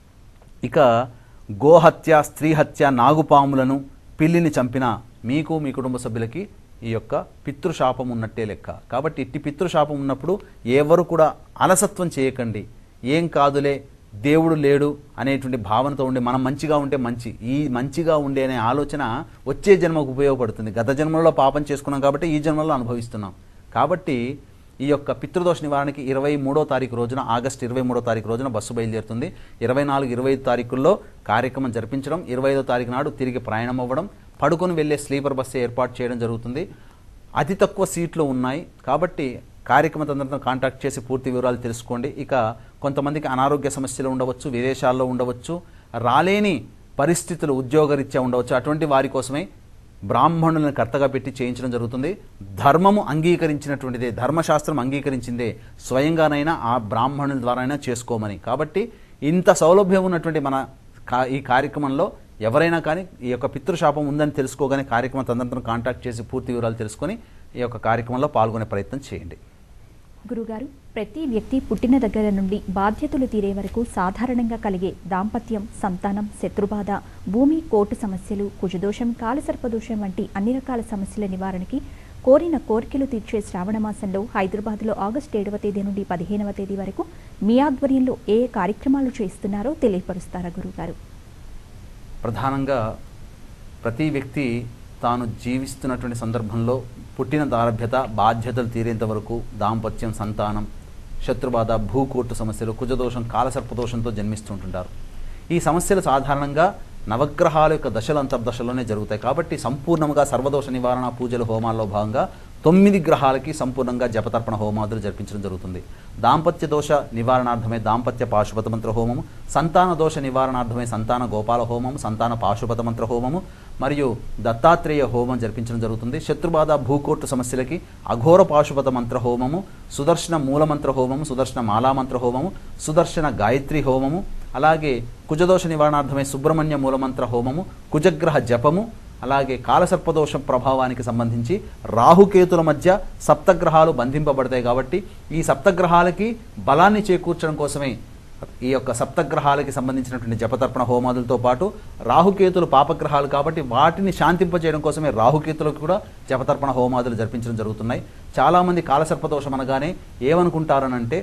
ఇక గోహత్య స్త్రీహత్య నాగుపాములను పిల్లిని చంపిన మీకు మీ కుటుంబ సభ్యులకి ఈ యొక్క పితృశాపం ఉన్నట్టే లెక్క కాబట్టి ఇట్టి పితృశాపం ఉన్నప్పుడు ఎవరు కూడా అలసత్వం చేయకండి ఏం కాదులే దేవుడు లేడు అనేటువంటి భావనతో ఉండి మనం మంచిగా ఉంటే మంచి ఈ మంచిగా ఉండే అనే ఆలోచన వచ్చే జన్మకు ఉపయోగపడుతుంది గత జన్మలో పాపం చేసుకున్నాం కాబట్టి ఈ జన్మలో అనుభవిస్తున్నాం కాబట్టి ఈ యొక్క పితృదోష నివారణకి ఇరవై మూడో తారీఖు రోజున ఆగస్టు ఇరవై మూడో తారీఖు రోజున బస్సు బయలుదేరుతుంది ఇరవై నాలుగు ఇరవై ఐదు తారీఖుల్లో కార్యక్రమం జరిపించడం ఇరవై ఐదో తారీఖు నాడు తిరిగి ప్రయాణం అవ్వడం పడుకొని వెళ్ళే స్లీపర్ బస్సు ఏర్పాటు చేయడం జరుగుతుంది అతి తక్కువ సీట్లు ఉన్నాయి కాబట్టి కార్యక్రమ తదనంతరం కాంటాక్ట్ చేసి పూర్తి వివరాలు తెలుసుకోండి ఇక కొంతమందికి అనారోగ్య సమస్యలు ఉండవచ్చు విదేశాల్లో ఉండవచ్చు రాలేని పరిస్థితులు ఉద్యోగరీత్యా ఉండవచ్చు అటువంటి వారి కోసమే బ్రాహ్మణులను కర్తగా పెట్టి చేయించడం జరుగుతుంది ధర్మము అంగీకరించినటువంటిదే ధర్మశాస్త్రం అంగీకరించిందే స్వయంగానైనా ఆ బ్రాహ్మణుల ద్వారానైనా చేసుకోమని కాబట్టి ఇంత సౌలభ్యం ఉన్నటువంటి మన కా- ఈ కార్యక్రమంలో ఎవరైనా కానీ ఈ యొక్క పితృశాపం ఉందని తెలుసుకోగానే కార్యక్రమం తదనంతరం కాంటాక్ట్ చేసి పూర్తి వివరాలు తెలుసుకొని ఈ యొక్క కార్యక్రమంలో పాల్గొనే ప్రయత్నం చేయండి గురుగారు ప్రతి వ్యక్తి పుట్టిన దగ్గర నుండి బాధ్యతలు తీరే వరకు సాధారణంగా కలిగే దాంపత్యం సంతానం శత్రుబాధ భూమి కోర్టు సమస్యలు కుజదోషం కాలసర్పదోషం వంటి అన్ని రకాల సమస్యల నివారణకి కోరిన కోరికలు తీర్చే శ్రావణ మాసంలో హైదరాబాద్లో ఆగస్టు ఏడవ తేదీ నుండి పదిహేనవ తేదీ వరకు మీ ఆధ్వర్యంలో ఏ ఏ కార్యక్రమాలు చేస్తున్నారో తెలియపరుస్తారా గురుగారు ప్రధానంగా ప్రతి వ్యక్తి తాను జీవిస్తున్నటువంటి సందర్భంలో పుట్టిన దారభ్యత బాధ్యతలు తీరేంత వరకు దాంపత్యం సంతానం శత్రుబాధ భూకోర్టు సమస్యలు కుజదోషం కాలసర్పదోషంతో జన్మిస్తుంటుంటారు ఈ సమస్యలు సాధారణంగా నవగ్రహాల యొక్క దశలు అంతర్దశలోనే జరుగుతాయి కాబట్టి సంపూర్ణంగా సర్వదోష నివారణ పూజలు హోమాల్లో భాగంగా తొమ్మిది గ్రహాలకి సంపూర్ణంగా జపతర్పణ హోమాదులు జరిపించడం జరుగుతుంది దాంపత్య దోష నివారణార్థమే దాంపత్య పాశుపత మంత్ర హోమము సంతాన దోష నివారణార్థమే సంతాన గోపాల హోమము సంతాన పాశుపత మంత్ర హోమము మరియు దత్తాత్రేయ హోమం జరిపించడం జరుగుతుంది శత్రుబాధ భూకోర్టు సమస్యలకి అఘోర పాశుపత మంత్ర హోమము సుదర్శన మూలమంత్ర హోమము సుదర్శన మాలామంత్ర హోమము సుదర్శన గాయత్రి హోమము అలాగే కుజదోష నివారణార్థమే సుబ్రహ్మణ్య మూలమంత్ర హోమము కుజగ్రహ జపము అలాగే కాలసర్పదోష ప్రభావానికి సంబంధించి రాహుకేతుల మధ్య సప్తగ్రహాలు బంధింపబడతాయి కాబట్టి ఈ సప్తగ్రహాలకి బలాన్ని చేకూర్చడం కోసమే ఈ యొక్క సప్తగ్రహాలకి సంబంధించినటువంటి జపతర్పణ హోమాదులతో పాటు రాహుకేతులు పాపగ్రహాలు కాబట్టి వాటిని శాంతింపజేయడం కోసమే రాహుకేతులకు కూడా జపతర్పణ హోమాదులు జరిపించడం జరుగుతున్నాయి చాలామంది కాలసర్పదోషం అనగానే ఏమనుకుంటారనంటే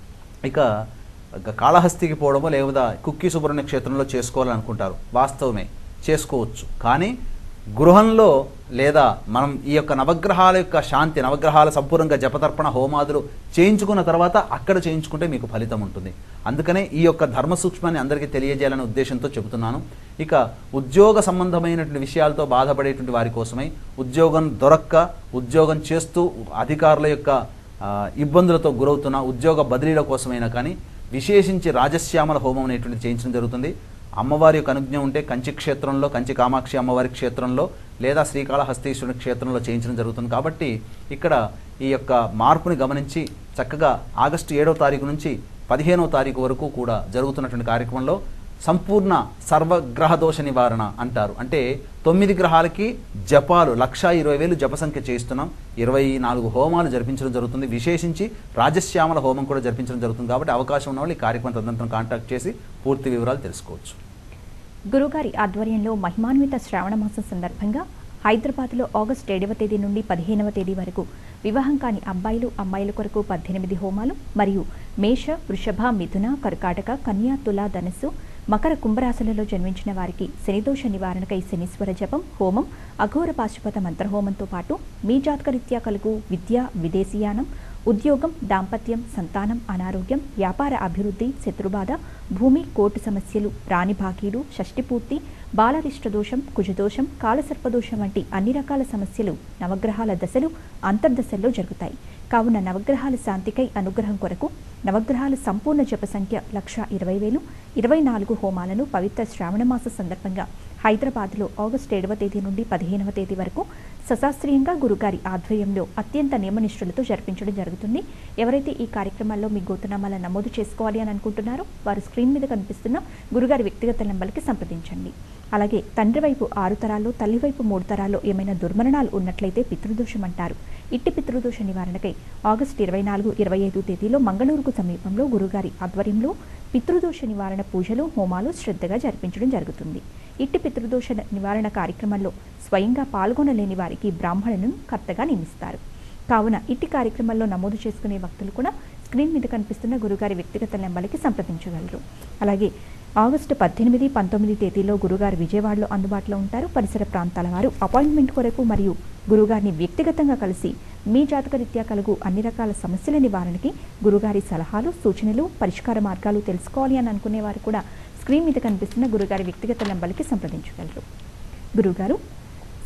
ఇక ఇక కాళహస్తికి పోవడమో లేదా కుక్కి సుబ్రహ్మణ్య క్షేత్రంలో చేసుకోవాలని అనుకుంటారు వాస్తవమే చేసుకోవచ్చు కానీ గృహంలో లేదా మనం ఈ యొక్క నవగ్రహాల యొక్క శాంతి నవగ్రహాల సంపూర్ణంగా జపతర్పణ హోమాదులు చేయించుకున్న తర్వాత అక్కడ చేయించుకుంటే మీకు ఫలితం ఉంటుంది అందుకనే ఈ యొక్క ధర్మ సూక్ష్మాన్ని అందరికీ తెలియజేయాలనే ఉద్దేశంతో చెబుతున్నాను ఇక ఉద్యోగ సంబంధమైనటువంటి విషయాలతో బాధపడేటువంటి వారి కోసమై ఉద్యోగం దొరక్క ఉద్యోగం చేస్తూ అధికారుల యొక్క ఆ, ఇబ్బందులతో గురవుతున్న ఉద్యోగ బదిలీల కోసమైనా కానీ విశేషించి రాజశ్యామల హోమం అనేటువంటి చేయించడం జరుగుతుంది అమ్మవారి యొక్క అనుజ్ఞ ఉంటే కంచి క్షేత్రంలో కంచి కామాక్షి అమ్మవారి క్షేత్రంలో లేదా శ్రీకాళహస్తీశ్వరుని క్షేత్రంలో చేయించడం జరుగుతుంది కాబట్టి ఇక్కడ ఈ యొక్క మార్పుని గమనించి చక్కగా ఆగస్టు ఏడవ తారీఖు నుంచి పదిహేనవ తారీఖు వరకు కూడా జరుగుతున్నటువంటి కార్యక్రమంలో సంపూర్ణ సర్వగ్రహ దోష నివారణ అంటారు అంటే తొమ్మిది గ్రహాలకి జపాలు లక్ష ఇరవై వేలు జప సంఖ్య చేయిస్తున్నాం ఇరవై నాలుగు హోమాలు జరిపించడం జరుగుతుంది విశేషించి రాజశ్యామల హోమం కూడా జరిపించడం జరుగుతుంది కాబట్టి అవకాశం ఉన్న వాళ్ళు ఈ కార్యక్రమం తదనంతరం కాంటాక్ట్ చేసి పూర్తి వివరాలు తెలుసుకోవచ్చు గురుగారి ఆధ్వర్యంలో మహిమాన్విత శ్రావణ మాసం సందర్భంగా హైదరాబాద్లో ఆగస్టు ఏడవ తేదీ నుండి పదిహేనవ తేదీ వరకు వివాహం కాని అబ్బాయిలు అమ్మాయిల కొరకు పద్దెనిమిది హోమాలు మరియు మేష వృషభ మిథున కర్కాటక కన్యా తుల ధనస్సు మకర కుంభరాశులలో జన్మించిన వారికి శనిదోష నివారణకై శనీశ్వర జపం హోమం అఘోర పాశుపత మంత్రహోమంతో పాటు మీ జాతకరీత్యా కలుగు విద్య విదేశీయానం ఉద్యోగం దాంపత్యం సంతానం అనారోగ్యం వ్యాపార అభివృద్ధి శత్రుబాధ భూమి కోర్టు సమస్యలు రాణి బాకీలు షష్టిపూర్తి బాలరిష్ట దోషం కుజదోషం కాలసర్పదోషం వంటి అన్ని రకాల సమస్యలు నవగ్రహాల దశలు అంతర్దశల్లో జరుగుతాయి కావున నవగ్రహాల శాంతికై అనుగ్రహం కొరకు నవగ్రహాల సంపూర్ణ జప సంఖ్య లక్ష ఇరవై వేలు ఇరవై నాలుగు హోమాలను పవిత్ర శ్రావణమాస సందర్భంగా హైదరాబాద్లో ఆగస్టు ఏడవ తేదీ నుండి పదిహేనవ తేదీ వరకు సశాస్త్రీయంగా గురుగారి ఆధ్వర్యంలో అత్యంత నియమనిష్ఠులతో జరిపించడం జరుగుతుంది ఎవరైతే ఈ కార్యక్రమాల్లో మీ గోతనామాలను నమోదు చేసుకోవాలి అని అనుకుంటున్నారో వారు స్క్రీన్ మీద కనిపిస్తున్న గురుగారి వ్యక్తిగత నెంబర్కి సంప్రదించండి అలాగే తండ్రి వైపు ఆరు తరాల్లో తల్లి వైపు మూడు తరాల్లో ఏమైనా దుర్మరణాలు ఉన్నట్లయితే పితృదోషం అంటారు ఇట్టి పితృదోష నివారణకై ఆగస్టు ఇరవై నాలుగు ఇరవై ఐదు తేదీలో మంగళూరుకు సమీపంలో గురుగారి ఆధ్వర్యంలో పితృదోష నివారణ పూజలు హోమాలు శ్రద్ధగా జరిపించడం జరుగుతుంది ఇట్టి పితృదోష నివారణ కార్యక్రమంలో స్వయంగా పాల్గొనలేని వారికి బ్రాహ్మణులను కర్తగా నియమిస్తారు కావున ఇట్టి కార్యక్రమంలో నమోదు చేసుకునే భక్తులు కూడా స్క్రీన్ మీద కనిపిస్తున్న గురుగారి వ్యక్తిగత నెంబర్కి సంప్రదించగలరు అలాగే ఆగస్టు పద్దెనిమిది పంతొమ్మిది తేదీలో గురుగారు విజయవాడలో అందుబాటులో ఉంటారు పరిసర ప్రాంతాల వారు అపాయింట్మెంట్ కొరకు మరియు గురుగారిని వ్యక్తిగతంగా కలిసి మీ జాతక రీత్యా కలుగు అన్ని రకాల సమస్యల నివారణకి గురుగారి సలహాలు సూచనలు పరిష్కార మార్గాలు తెలుసుకోవాలి అని అనుకునే వారు కూడా స్క్రీన్ మీద కనిపిస్తున్న గురుగారి వ్యక్తిగత నెంబర్కి సంప్రదించగలరు గురుగారు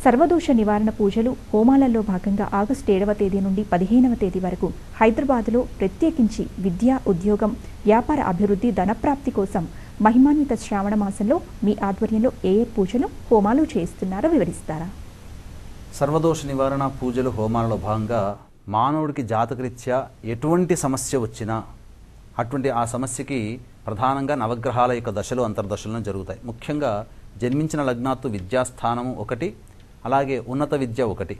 సర్వదోష నివారణ పూజలు హోమాలలో భాగంగా ఆగస్టు ఏడవ తేదీ నుండి పదిహేనవ తేదీ వరకు హైదరాబాదులో ప్రత్యేకించి విద్యా ఉద్యోగం వ్యాపార అభివృద్ధి ధనప్రాప్తి కోసం మహిమాన్విత శ్రావణ మాసంలో మీ ఆధ్వర్యంలో ఏ ఏ పూజలు హోమాలు చేస్తున్నారో వివరిస్తారా సర్వదోష నివారణ పూజలు హోమాలలో భాగంగా మానవుడికి జాతకరీత్యా ఎటువంటి సమస్య వచ్చినా అటువంటి ఆ సమస్యకి ప్రధానంగా నవగ్రహాల యొక్క దశలు అంతర్దశలను జరుగుతాయి ముఖ్యంగా జన్మించిన లగ్నాత్తు విద్యాస్థానము ఒకటి అలాగే ఉన్నత విద్య ఒకటి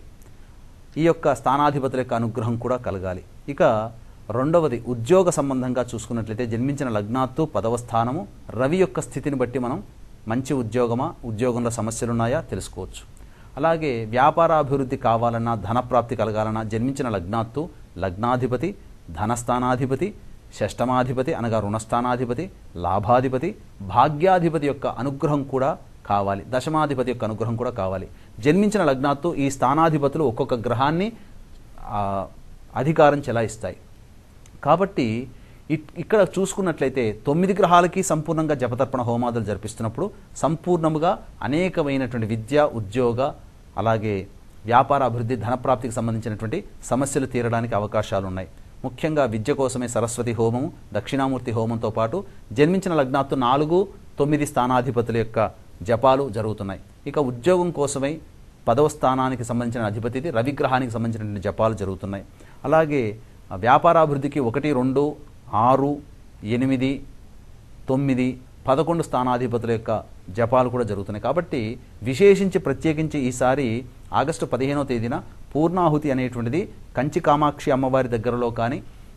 ఈ యొక్క స్థానాధిపతుల యొక్క అనుగ్రహం కూడా కలగాలి ఇక రెండవది ఉద్యోగ సంబంధంగా చూసుకున్నట్లయితే జన్మించిన లగ్నాత్తు పదవ స్థానము రవి యొక్క స్థితిని బట్టి మనం మంచి ఉద్యోగమా ఉద్యోగంలో సమస్యలున్నాయా తెలుసుకోవచ్చు అలాగే వ్యాపారాభివృద్ధి కావాలన్నా ధనప్రాప్తి కలగాలన్నా జన్మించిన లగ్నాత్తు లగ్నాధిపతి ధనస్థానాధిపతి షష్టమాధిపతి అనగా రుణస్థానాధిపతి లాభాధిపతి భాగ్యాధిపతి యొక్క అనుగ్రహం కూడా కావాలి దశమాధిపతి యొక్క అనుగ్రహం కూడా కావాలి జన్మించిన లగ్నాత్తు ఈ స్థానాధిపతులు ఒక్కొక్క గ్రహాన్ని ఆ, అధికారం చెలాయిస్తాయి కాబట్టి ఇట్- ఇక్కడ చూసుకున్నట్లయితే తొమ్మిది గ్రహాలకి సంపూర్ణంగా జపతర్పణ హోమాదులు జరిపిస్తున్నప్పుడు సంపూర్ణముగా అనేకమైనటువంటి విద్య ఉద్యోగ అలాగే వ్యాపార అభివృద్ధి ధనప్రాప్తికి సంబంధించినటువంటి సమస్యలు తీరడానికి అవకాశాలు ఉన్నాయి ముఖ్యంగా విద్య కోసమే సరస్వతి హోమము దక్షిణామూర్తి హోమంతో పాటు జన్మించిన లగ్నాత్తు నాలుగు తొమ్మిది స్థానాధిపతుల యొక్క జపాలు జరుగుతున్నాయి ఇక ఉద్యోగం కోసమై పదవ స్థానానికి సంబంధించిన అధిపతిది రవిగ్రహానికి సంబంధించినటువంటి జపాలు జరుగుతున్నాయి అలాగే ఆ, వ్యాపారాభివృద్ధికి ఒకటి రెండు ఆరు ఎనిమిది తొమ్మిది పదకొండు స్థానాధిపతుల యొక్క జపాలు కూడా జరుగుతున్నాయి కాబట్టి విశేషించి ప్రత్యేకించి ఈసారి ఆగస్టు పదిహేనవ తేదీన పూర్ణాహుతి అనేటువంటిది కంచి కామాక్షి అమ్మవారి దగ్గరలో కానీ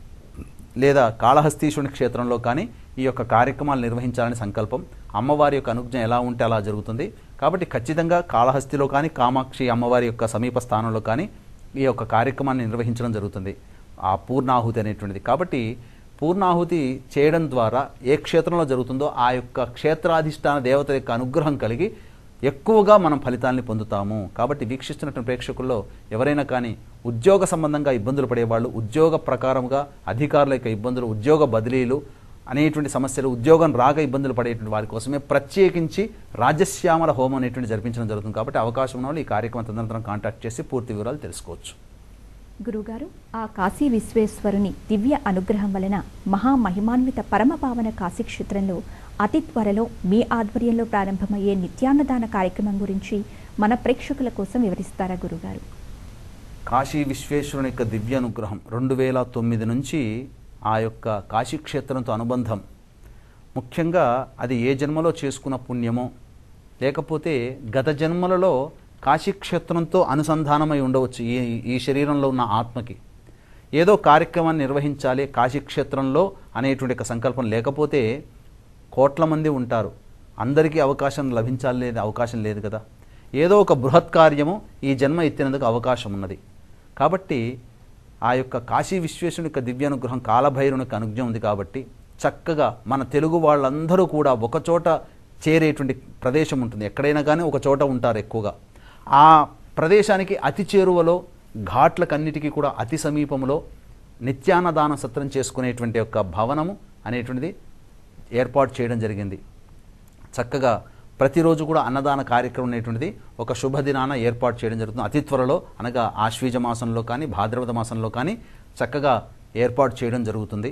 లేదా కాళహస్తీశ్వరుని క్షేత్రంలో కానీ ఈ యొక్క కార్యక్రమాలు నిర్వహించాలని సంకల్పం అమ్మవారి యొక్క అనుజ్ఞ ఎలా ఉంటే అలా జరుగుతుంది కాబట్టి ఖచ్చితంగా కాళహస్తిలో కానీ కామాక్షి అమ్మవారి యొక్క సమీప స్థానంలో కానీ ఈ యొక్క కార్యక్రమాన్ని నిర్వహించడం జరుగుతుంది ఆ పూర్ణాహుతి అనేటువంటిది కాబట్టి పూర్ణాహుతి చేయడం ద్వారా ఏ క్షేత్రంలో జరుగుతుందో ఆ యొక్క క్షేత్రాధిష్టాన దేవత యొక్క అనుగ్రహం కలిగి ఎక్కువగా మనం ఫలితాల్ని పొందుతాము కాబట్టి వీక్షిస్తున్నటువంటి ప్రేక్షకుల్లో ఎవరైనా కానీ ఉద్యోగ సంబంధంగా ఇబ్బందులు పడేవాళ్ళు ఉద్యోగ ప్రకారంగా అధికారుల యొక్క ఇబ్బందులు ఉద్యోగ బదిలీలు అనేటువంటి సమస్యలు ఉద్యోగం రాక ఇబ్బందులు పడేటువంటి వారి కోసమే ప్రత్యేకించి రాజశ్యామల హోమం అనేటువంటి జరిపించడం జరుగుతుంది కాబట్టి అవకాశం ఉన్న వాళ్ళు ఈ కార్యక్రమం తదనంతరం కాంటాక్ట్ చేసి పూర్తి వివరాలు తెలుసుకోవచ్చు గురుగారు ఆ కాశీ విశ్వేశ్వరుని దివ్య అనుగ్రహం వలన మహామహిమాన్విత పరమపావన కాశీ క్షేత్రంలో అతి త్వరలో మీ ఆధ్వర్యంలో ప్రారంభమయ్యే నిత్యాన్నదాన కార్యక్రమం గురించి మన ప్రేక్షకుల కోసం వివరిస్తారా గురుగారు కాశీ విశ్వేశ్వరుని యొక్క దివ్య అనుగ్రహం రెండు వేల తొమ్మిది నుంచి ఆ యొక్క కాశీక్షేత్రంతో అనుబంధం ముఖ్యంగా అది ఏ జన్మలో చేసుకున్న పుణ్యమో లేకపోతే గత జన్మలలో కాశీక్షేత్రంతో అనుసంధానమై ఉండవచ్చు ఈ ఈ శరీరంలో ఉన్న ఆత్మకి ఏదో కార్యక్రమాన్ని నిర్వహించాలి కాశీక్షేత్రంలో అనేటువంటి ఒక సంకల్పం లేకపోతే కోట్ల మంది ఉంటారు అందరికీ అవకాశం లభించాలి లేదు అవకాశం లేదు కదా ఏదో ఒక బృహత్ కార్యము ఈ జన్మ ఎత్తినందుకు అవకాశం ఉన్నది కాబట్టి ఆ యొక్క కాశీ విశ్వేశ్వరుని యొక్క దివ్యానుగ్రహం కాలభైరుని యొక్క అనుజ్ఞ ఉంది కాబట్టి చక్కగా మన తెలుగు వాళ్ళందరూ కూడా ఒకచోట చేరేటువంటి ప్రదేశం ఉంటుంది ఎక్కడైనా కానీ ఒక చోట ఉంటారు ఎక్కువగా ఆ ప్రదేశానికి అతి చేరువలో ఘాట్లకన్నిటికీ కూడా అతి సమీపంలో నిత్యాన్నదాన సత్రం చేసుకునేటువంటి యొక్క భవనము అనేటువంటిది ఏర్పాటు చేయడం జరిగింది చక్కగా ప్రతిరోజు కూడా అన్నదాన కార్యక్రమం అనేటువంటిది ఒక శుభదినాన ఏర్పాటు చేయడం జరుగుతుంది అతి త్వరలో అనగా ఆశ్వీజ మాసంలో కానీ భాద్రపద మాసంలో కానీ చక్కగా ఏర్పాటు చేయడం జరుగుతుంది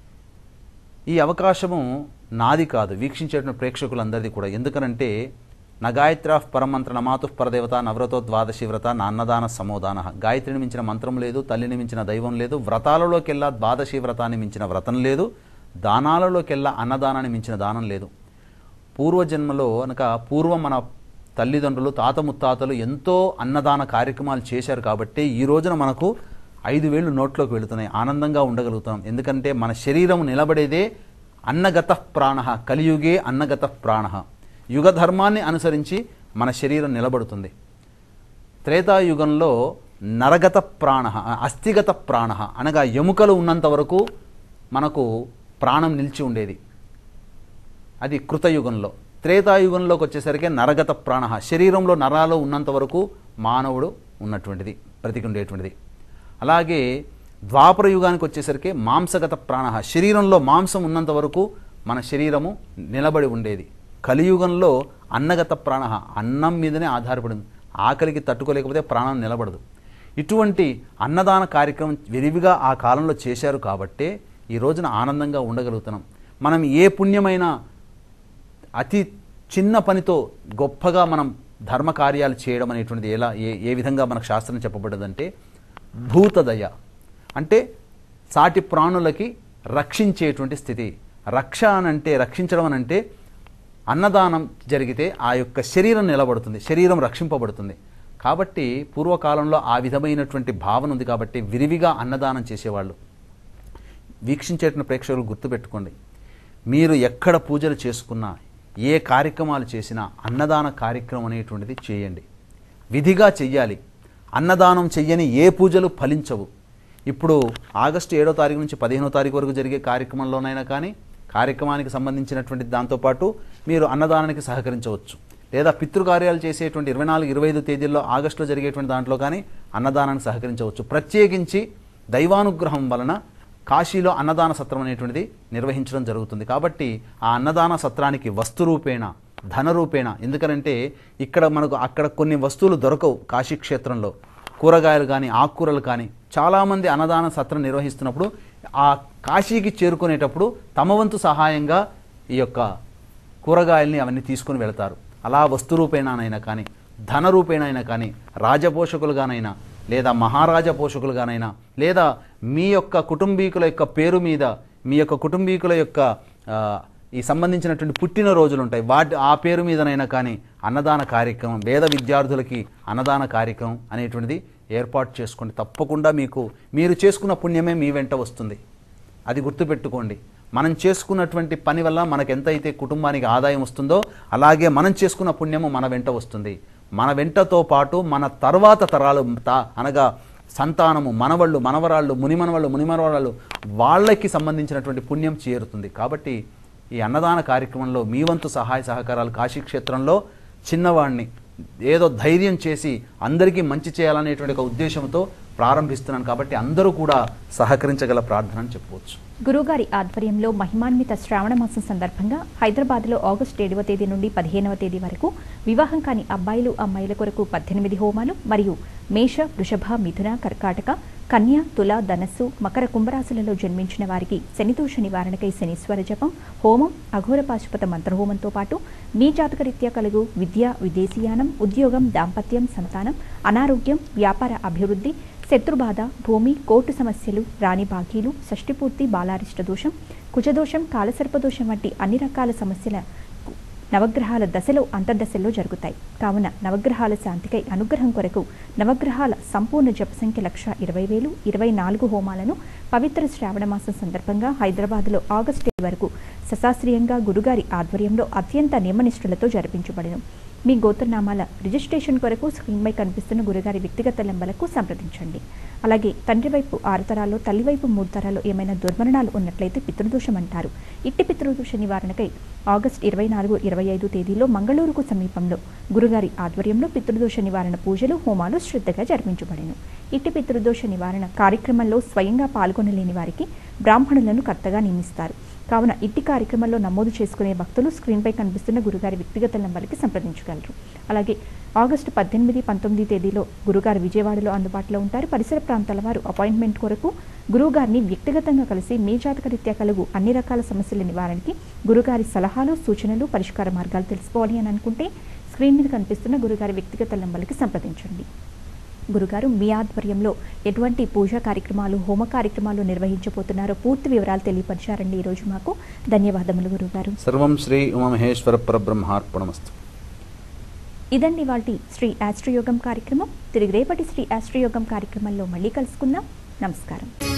ఈ అవకాశము నాది కాదు వీక్షించేటువంటి ప్రేక్షకులందరిది కూడా ఎందుకనంటే నగాయత్రాఫ్ పరమంత్ర నమాతు పరదేవత నవ్రతో ద్వాదశి వ్రత నాన్నదాన సమోదాన గాయత్రిని మించిన మంత్రం లేదు తల్లిని మించిన దైవం లేదు వ్రతాలలోకెల్లా ద్వాదశి వ్రతాన్ని మించిన వ్రతం లేదు దానాలలోకెల్లా అన్నదానాన్ని మించిన దానం లేదు పూర్వజన్మలో అనక పూర్వం మన తల్లిదండ్రులు తాత ముత్తాతలు ఎంతో అన్నదాన కార్యక్రమాలు చేశారు కాబట్టి ఈ రోజున మనకు ఐదు వేళ్ళు నోట్లోకి వెళుతున్నాయి ఆనందంగా ఉండగలుగుతాం ఎందుకంటే మన శరీరం నిలబడేదే అన్నగత ప్రాణ కలియుగే అన్నగత ప్రాణ యుగ ధర్మాన్ని అనుసరించి మన శరీరం నిలబడుతుంది త్రేతాయుగంలో నరగత ప్రాణ అస్థిగత ప్రాణ అనగా ఎముకలు ఉన్నంత వరకు మనకు ప్రాణం నిలిచి ఉండేది అది కృతయుగంలో త్రేతాయుగంలోకి వచ్చేసరికి నరగత ప్రాణ శరీరంలో నరాలు ఉన్నంత వరకు మానవుడు ఉన్నటువంటిది బ్రతికి ఉండేటువంటిది అలాగే ద్వాపర యుగానికి వచ్చేసరికి మాంసగత ప్రాణ శరీరంలో మాంసం ఉన్నంత వరకు మన శరీరము నిలబడి ఉండేది కలియుగంలో అన్నగత ప్రాణ అన్నం మీదనే ఆధారపడింది ఆకలికి తట్టుకోలేకపోతే ప్రాణం నిలబడదు ఇటువంటి అన్నదాన కార్యక్రమం విరివిగా ఆ కాలంలో చేశారు కాబట్టే ఈ రోజున ఆనందంగా ఉండగలుగుతున్నాం మనం ఏ పుణ్యమైన అతి చిన్న పనితో గొప్పగా మనం ధర్మ కార్యాలు చేయడం అనేటువంటిది ఎలా ఏ ఏ విధంగా మనకు శాస్త్రం చెప్పబడ్డదంటే భూతదయ అంటే సాటి ప్రాణులకి రక్షించేటువంటి స్థితి రక్ష అనంటే రక్షించడం అనంటే అన్నదానం జరిగితే ఆ యొక్క శరీరం నిలబడుతుంది శరీరం రక్షింపబడుతుంది కాబట్టి పూర్వకాలంలో ఆ విధమైనటువంటి భావన ఉంది కాబట్టి విరివిగా అన్నదానం చేసేవాళ్ళు వీక్షించేటువంటి ప్రేక్షకులు గుర్తుపెట్టుకోండి మీరు ఎక్కడ పూజలు చేసుకున్నా ఏ కార్యక్రమాలు చేసినా అన్నదాన కార్యక్రమం అనేటువంటిది చేయండి విధిగా చెయ్యాలి అన్నదానం చెయ్యని ఏ పూజలు ఫలించవు ఇప్పుడు ఆగస్టు ఏడో తారీఖు నుంచి పదిహేనో తారీఖు వరకు జరిగే కార్యక్రమంలోనైనా కానీ కార్యక్రమానికి సంబంధించినటువంటి దాంతోపాటు మీరు అన్నదానానికి సహకరించవచ్చు లేదా పితృకార్యాలు చేసేటువంటి ఇరవై నాలుగు ఇరవై ఐదు తేదీల్లో ఆగస్టులో జరిగేటువంటి దాంట్లో కానీ అన్నదానానికి సహకరించవచ్చు ప్రత్యేకించి దైవానుగ్రహం వలన కాశీలో అన్నదాన సత్రం అనేటువంటిది నిర్వహించడం జరుగుతుంది కాబట్టి ఆ అన్నదాన సత్రానికి వస్తు రూపేణ ధన రూపేణ ఎందుకనంటే ఇక్కడ మనకు అక్కడ కొన్ని వస్తువులు దొరకవు కాశీ క్షేత్రంలో కూరగాయలు కానీ ఆకుకూరలు కానీ చాలామంది అన్నదాన సత్రం నిర్వహిస్తున్నప్పుడు ఆ కాశీకి చేరుకునేటప్పుడు తమ వంతు సహాయంగా ఈ యొక్క కూరగాయల్ని అవన్నీ తీసుకుని వెళతారు అలా వస్తు రూపేణానైనా కానీ ధన రూపేణైనా కానీ రాజపోషకులుగానైనా లేదా మహారాజా పోషకులుగానైనా లేదా మీ యొక్క కుటుంబీకుల యొక్క పేరు మీద మీ యొక్క కుటుంబీకుల యొక్క ఆ, ఈ సంబంధించినటువంటి పుట్టిన రోజులు ఉంటాయి వాటి ఆ పేరు మీదనైనా కానీ అన్నదాన కార్యక్రమం వేద విద్యార్థులకి అన్నదాన కార్యక్రమం అనేటువంటిది ఏర్పాటు చేసుకోండి తప్పకుండా మీకు మీరు చేసుకున్న పుణ్యమే మీ వెంట వస్తుంది అది గుర్తుపెట్టుకోండి మనం చేసుకున్నటువంటి పని వల్ల మనకు ఎంతైతే కుటుంబానికి ఆదాయం వస్తుందో అలాగే మనం చేసుకున్న పుణ్యము మన వెంట వస్తుంది మన వెంటతో పాటు మన తర్వాత తరాలు తా అనగా సంతానము మనవళ్ళు మనవరాళ్ళు మునిమనవాళ్ళు మునిమనవాళ్ళు వాళ్ళకి సంబంధించినటువంటి పుణ్యం చేరుతుంది కాబట్టి ఈ అన్నదాన కార్యక్రమంలో మీ వంతు సహాయ సహకారాలు కాశీక్షేత్రంలో చిన్నవాడిని ఏదో ధైర్యం చేసి అందరికీ మంచి చేయాలనేటువంటి ఒక ఉద్దేశంతో ప్రారంభిస్తున్నాను కాబట్టి అందరూ కూడా సహకరించగల ప్రార్థన అని చెప్పవచ్చు గురుగారి ఆధ్వర్యంలో మహిమాన్విత శ్రావణ మాసం సందర్భంగా హైదరాబాద్లో ఆగస్టు ఏడవ తేదీ నుండి పదిహేనవ తేదీ వరకు వివాహం కాని అబ్బాయిలు అమ్మాయిల కొరకు పద్దెనిమిది హోమాలు మరియు మేష వృషభ మిథున కర్కాటక కన్య తుల ధనస్సు మకర కుంభరాశులలో జన్మించిన వారికి శనిదోష నివారణకై శనీశ్వర జపం హోమం అఘోర పాశుపత మంత్రహోమంతో పాటు మీ జాతకరీత్యా కలుగు విద్య విదేశీయానం ఉద్యోగం దాంపత్యం సంతానం అనారోగ్యం వ్యాపార అభివృద్ధి శత్రుబాధ భూమి కోర్టు సమస్యలు రాణి బాకీలు షష్టిపూర్తి బాలారిష్ట దోషం కుజదోషం కాలసర్పదోషం వంటి అన్ని రకాల సమస్యల నవగ్రహాల దశలో అంతర్దశల్లో జరుగుతాయి కావున నవగ్రహాల శాంతికై అనుగ్రహం కొరకు నవగ్రహాల సంపూర్ణ జప సంఖ్య లక్ష ఇరవై వేలు ఇరవై నాలుగు హోమాలను పవిత్ర శ్రావణ మాసం సందర్భంగా హైదరాబాద్లో ఆగస్టు ఏడు వరకు సశాస్త్రీయంగా గురుగారి ఆధ్వర్యంలో అత్యంత నియమనిష్ఠులతో జరిపించబడను మీ గోత్రనామాల రిజిస్ట్రేషన్ కొరకు స్క్రీన్పై కనిపిస్తున్న గురుగారి వ్యక్తిగత నంబర్లకు సంప్రదించండి అలాగే తండ్రి వైపు ఆరు తరాలు తల్లి వైపు మూడు తరాలు ఏమైనా దుర్మరణాలు ఉన్నట్లయితే పితృదోషం అంటారు ఇట్టి పితృదోష నివారణకై ఆగస్టు ఇరవై నాలుగు ఇరవై ఐదు తేదీలో మంగళూరుకు సమీపంలో గురుగారి ఆధ్వర్యంలో పితృదోష నివారణ పూజలు హోమాలు శ్రద్ధగా జరిపించబడెను ఇట్టి పితృదోష నివారణ కార్యక్రమంలో స్వయంగా పాల్గొనలేని వారికి బ్రాహ్మణులను కర్తగా నియమిస్తారు కావున ఇట్టి కార్యక్రమంలో నమోదు చేసుకునే భక్తులు స్క్రీన్పై కనిపిస్తున్న గురుగారి వ్యక్తిగత నంబర్కి సంప్రదించగలరు అలాగే ఆగస్టు పద్దెనిమిది పంతొమ్మిది తేదీలో గురుగారు విజయవాడలో అందుబాటులో ఉంటారు పరిసర ప్రాంతాల వారు అపాయింట్మెంట్ కొరకు గురువుగారిని వ్యక్తిగతంగా కలిసి మీ జాతక రీత్యా కలుగు అన్ని రకాల సమస్యల నివారణకి గురుగారి సలహాలు సూచనలు పరిష్కార మార్గాలు తెలుసుకోవాలి అని అనుకుంటే స్క్రీన్ మీద కనిపిస్తున్న గురుగారి వ్యక్తిగత నంబర్కి సంప్రదించండి గురుగారు మీ ఆధ్వర్యంలో ఎటువంటి పూజా కార్యక్రమాలు హోమ కార్యక్రమాలు నిర్వహించబోతున్నారో పూర్తి వివరాలు తెలియపరిచారండి ఈరోజు మాకు ధన్యవాదములు గురుగారు సర్వం శ్రీ ఉమామహేశ్వర పరబ్రహ్మార్పణమస్తు ఇదండి వాటి శ్రీ ఆస్ట్రయోగం కార్యక్రమం తిరిగి రేపటి శ్రీ ఆస్ట్రయోగం కార్యక్రమంలో మళ్ళీ కలుసుకుందాం నమస్కారం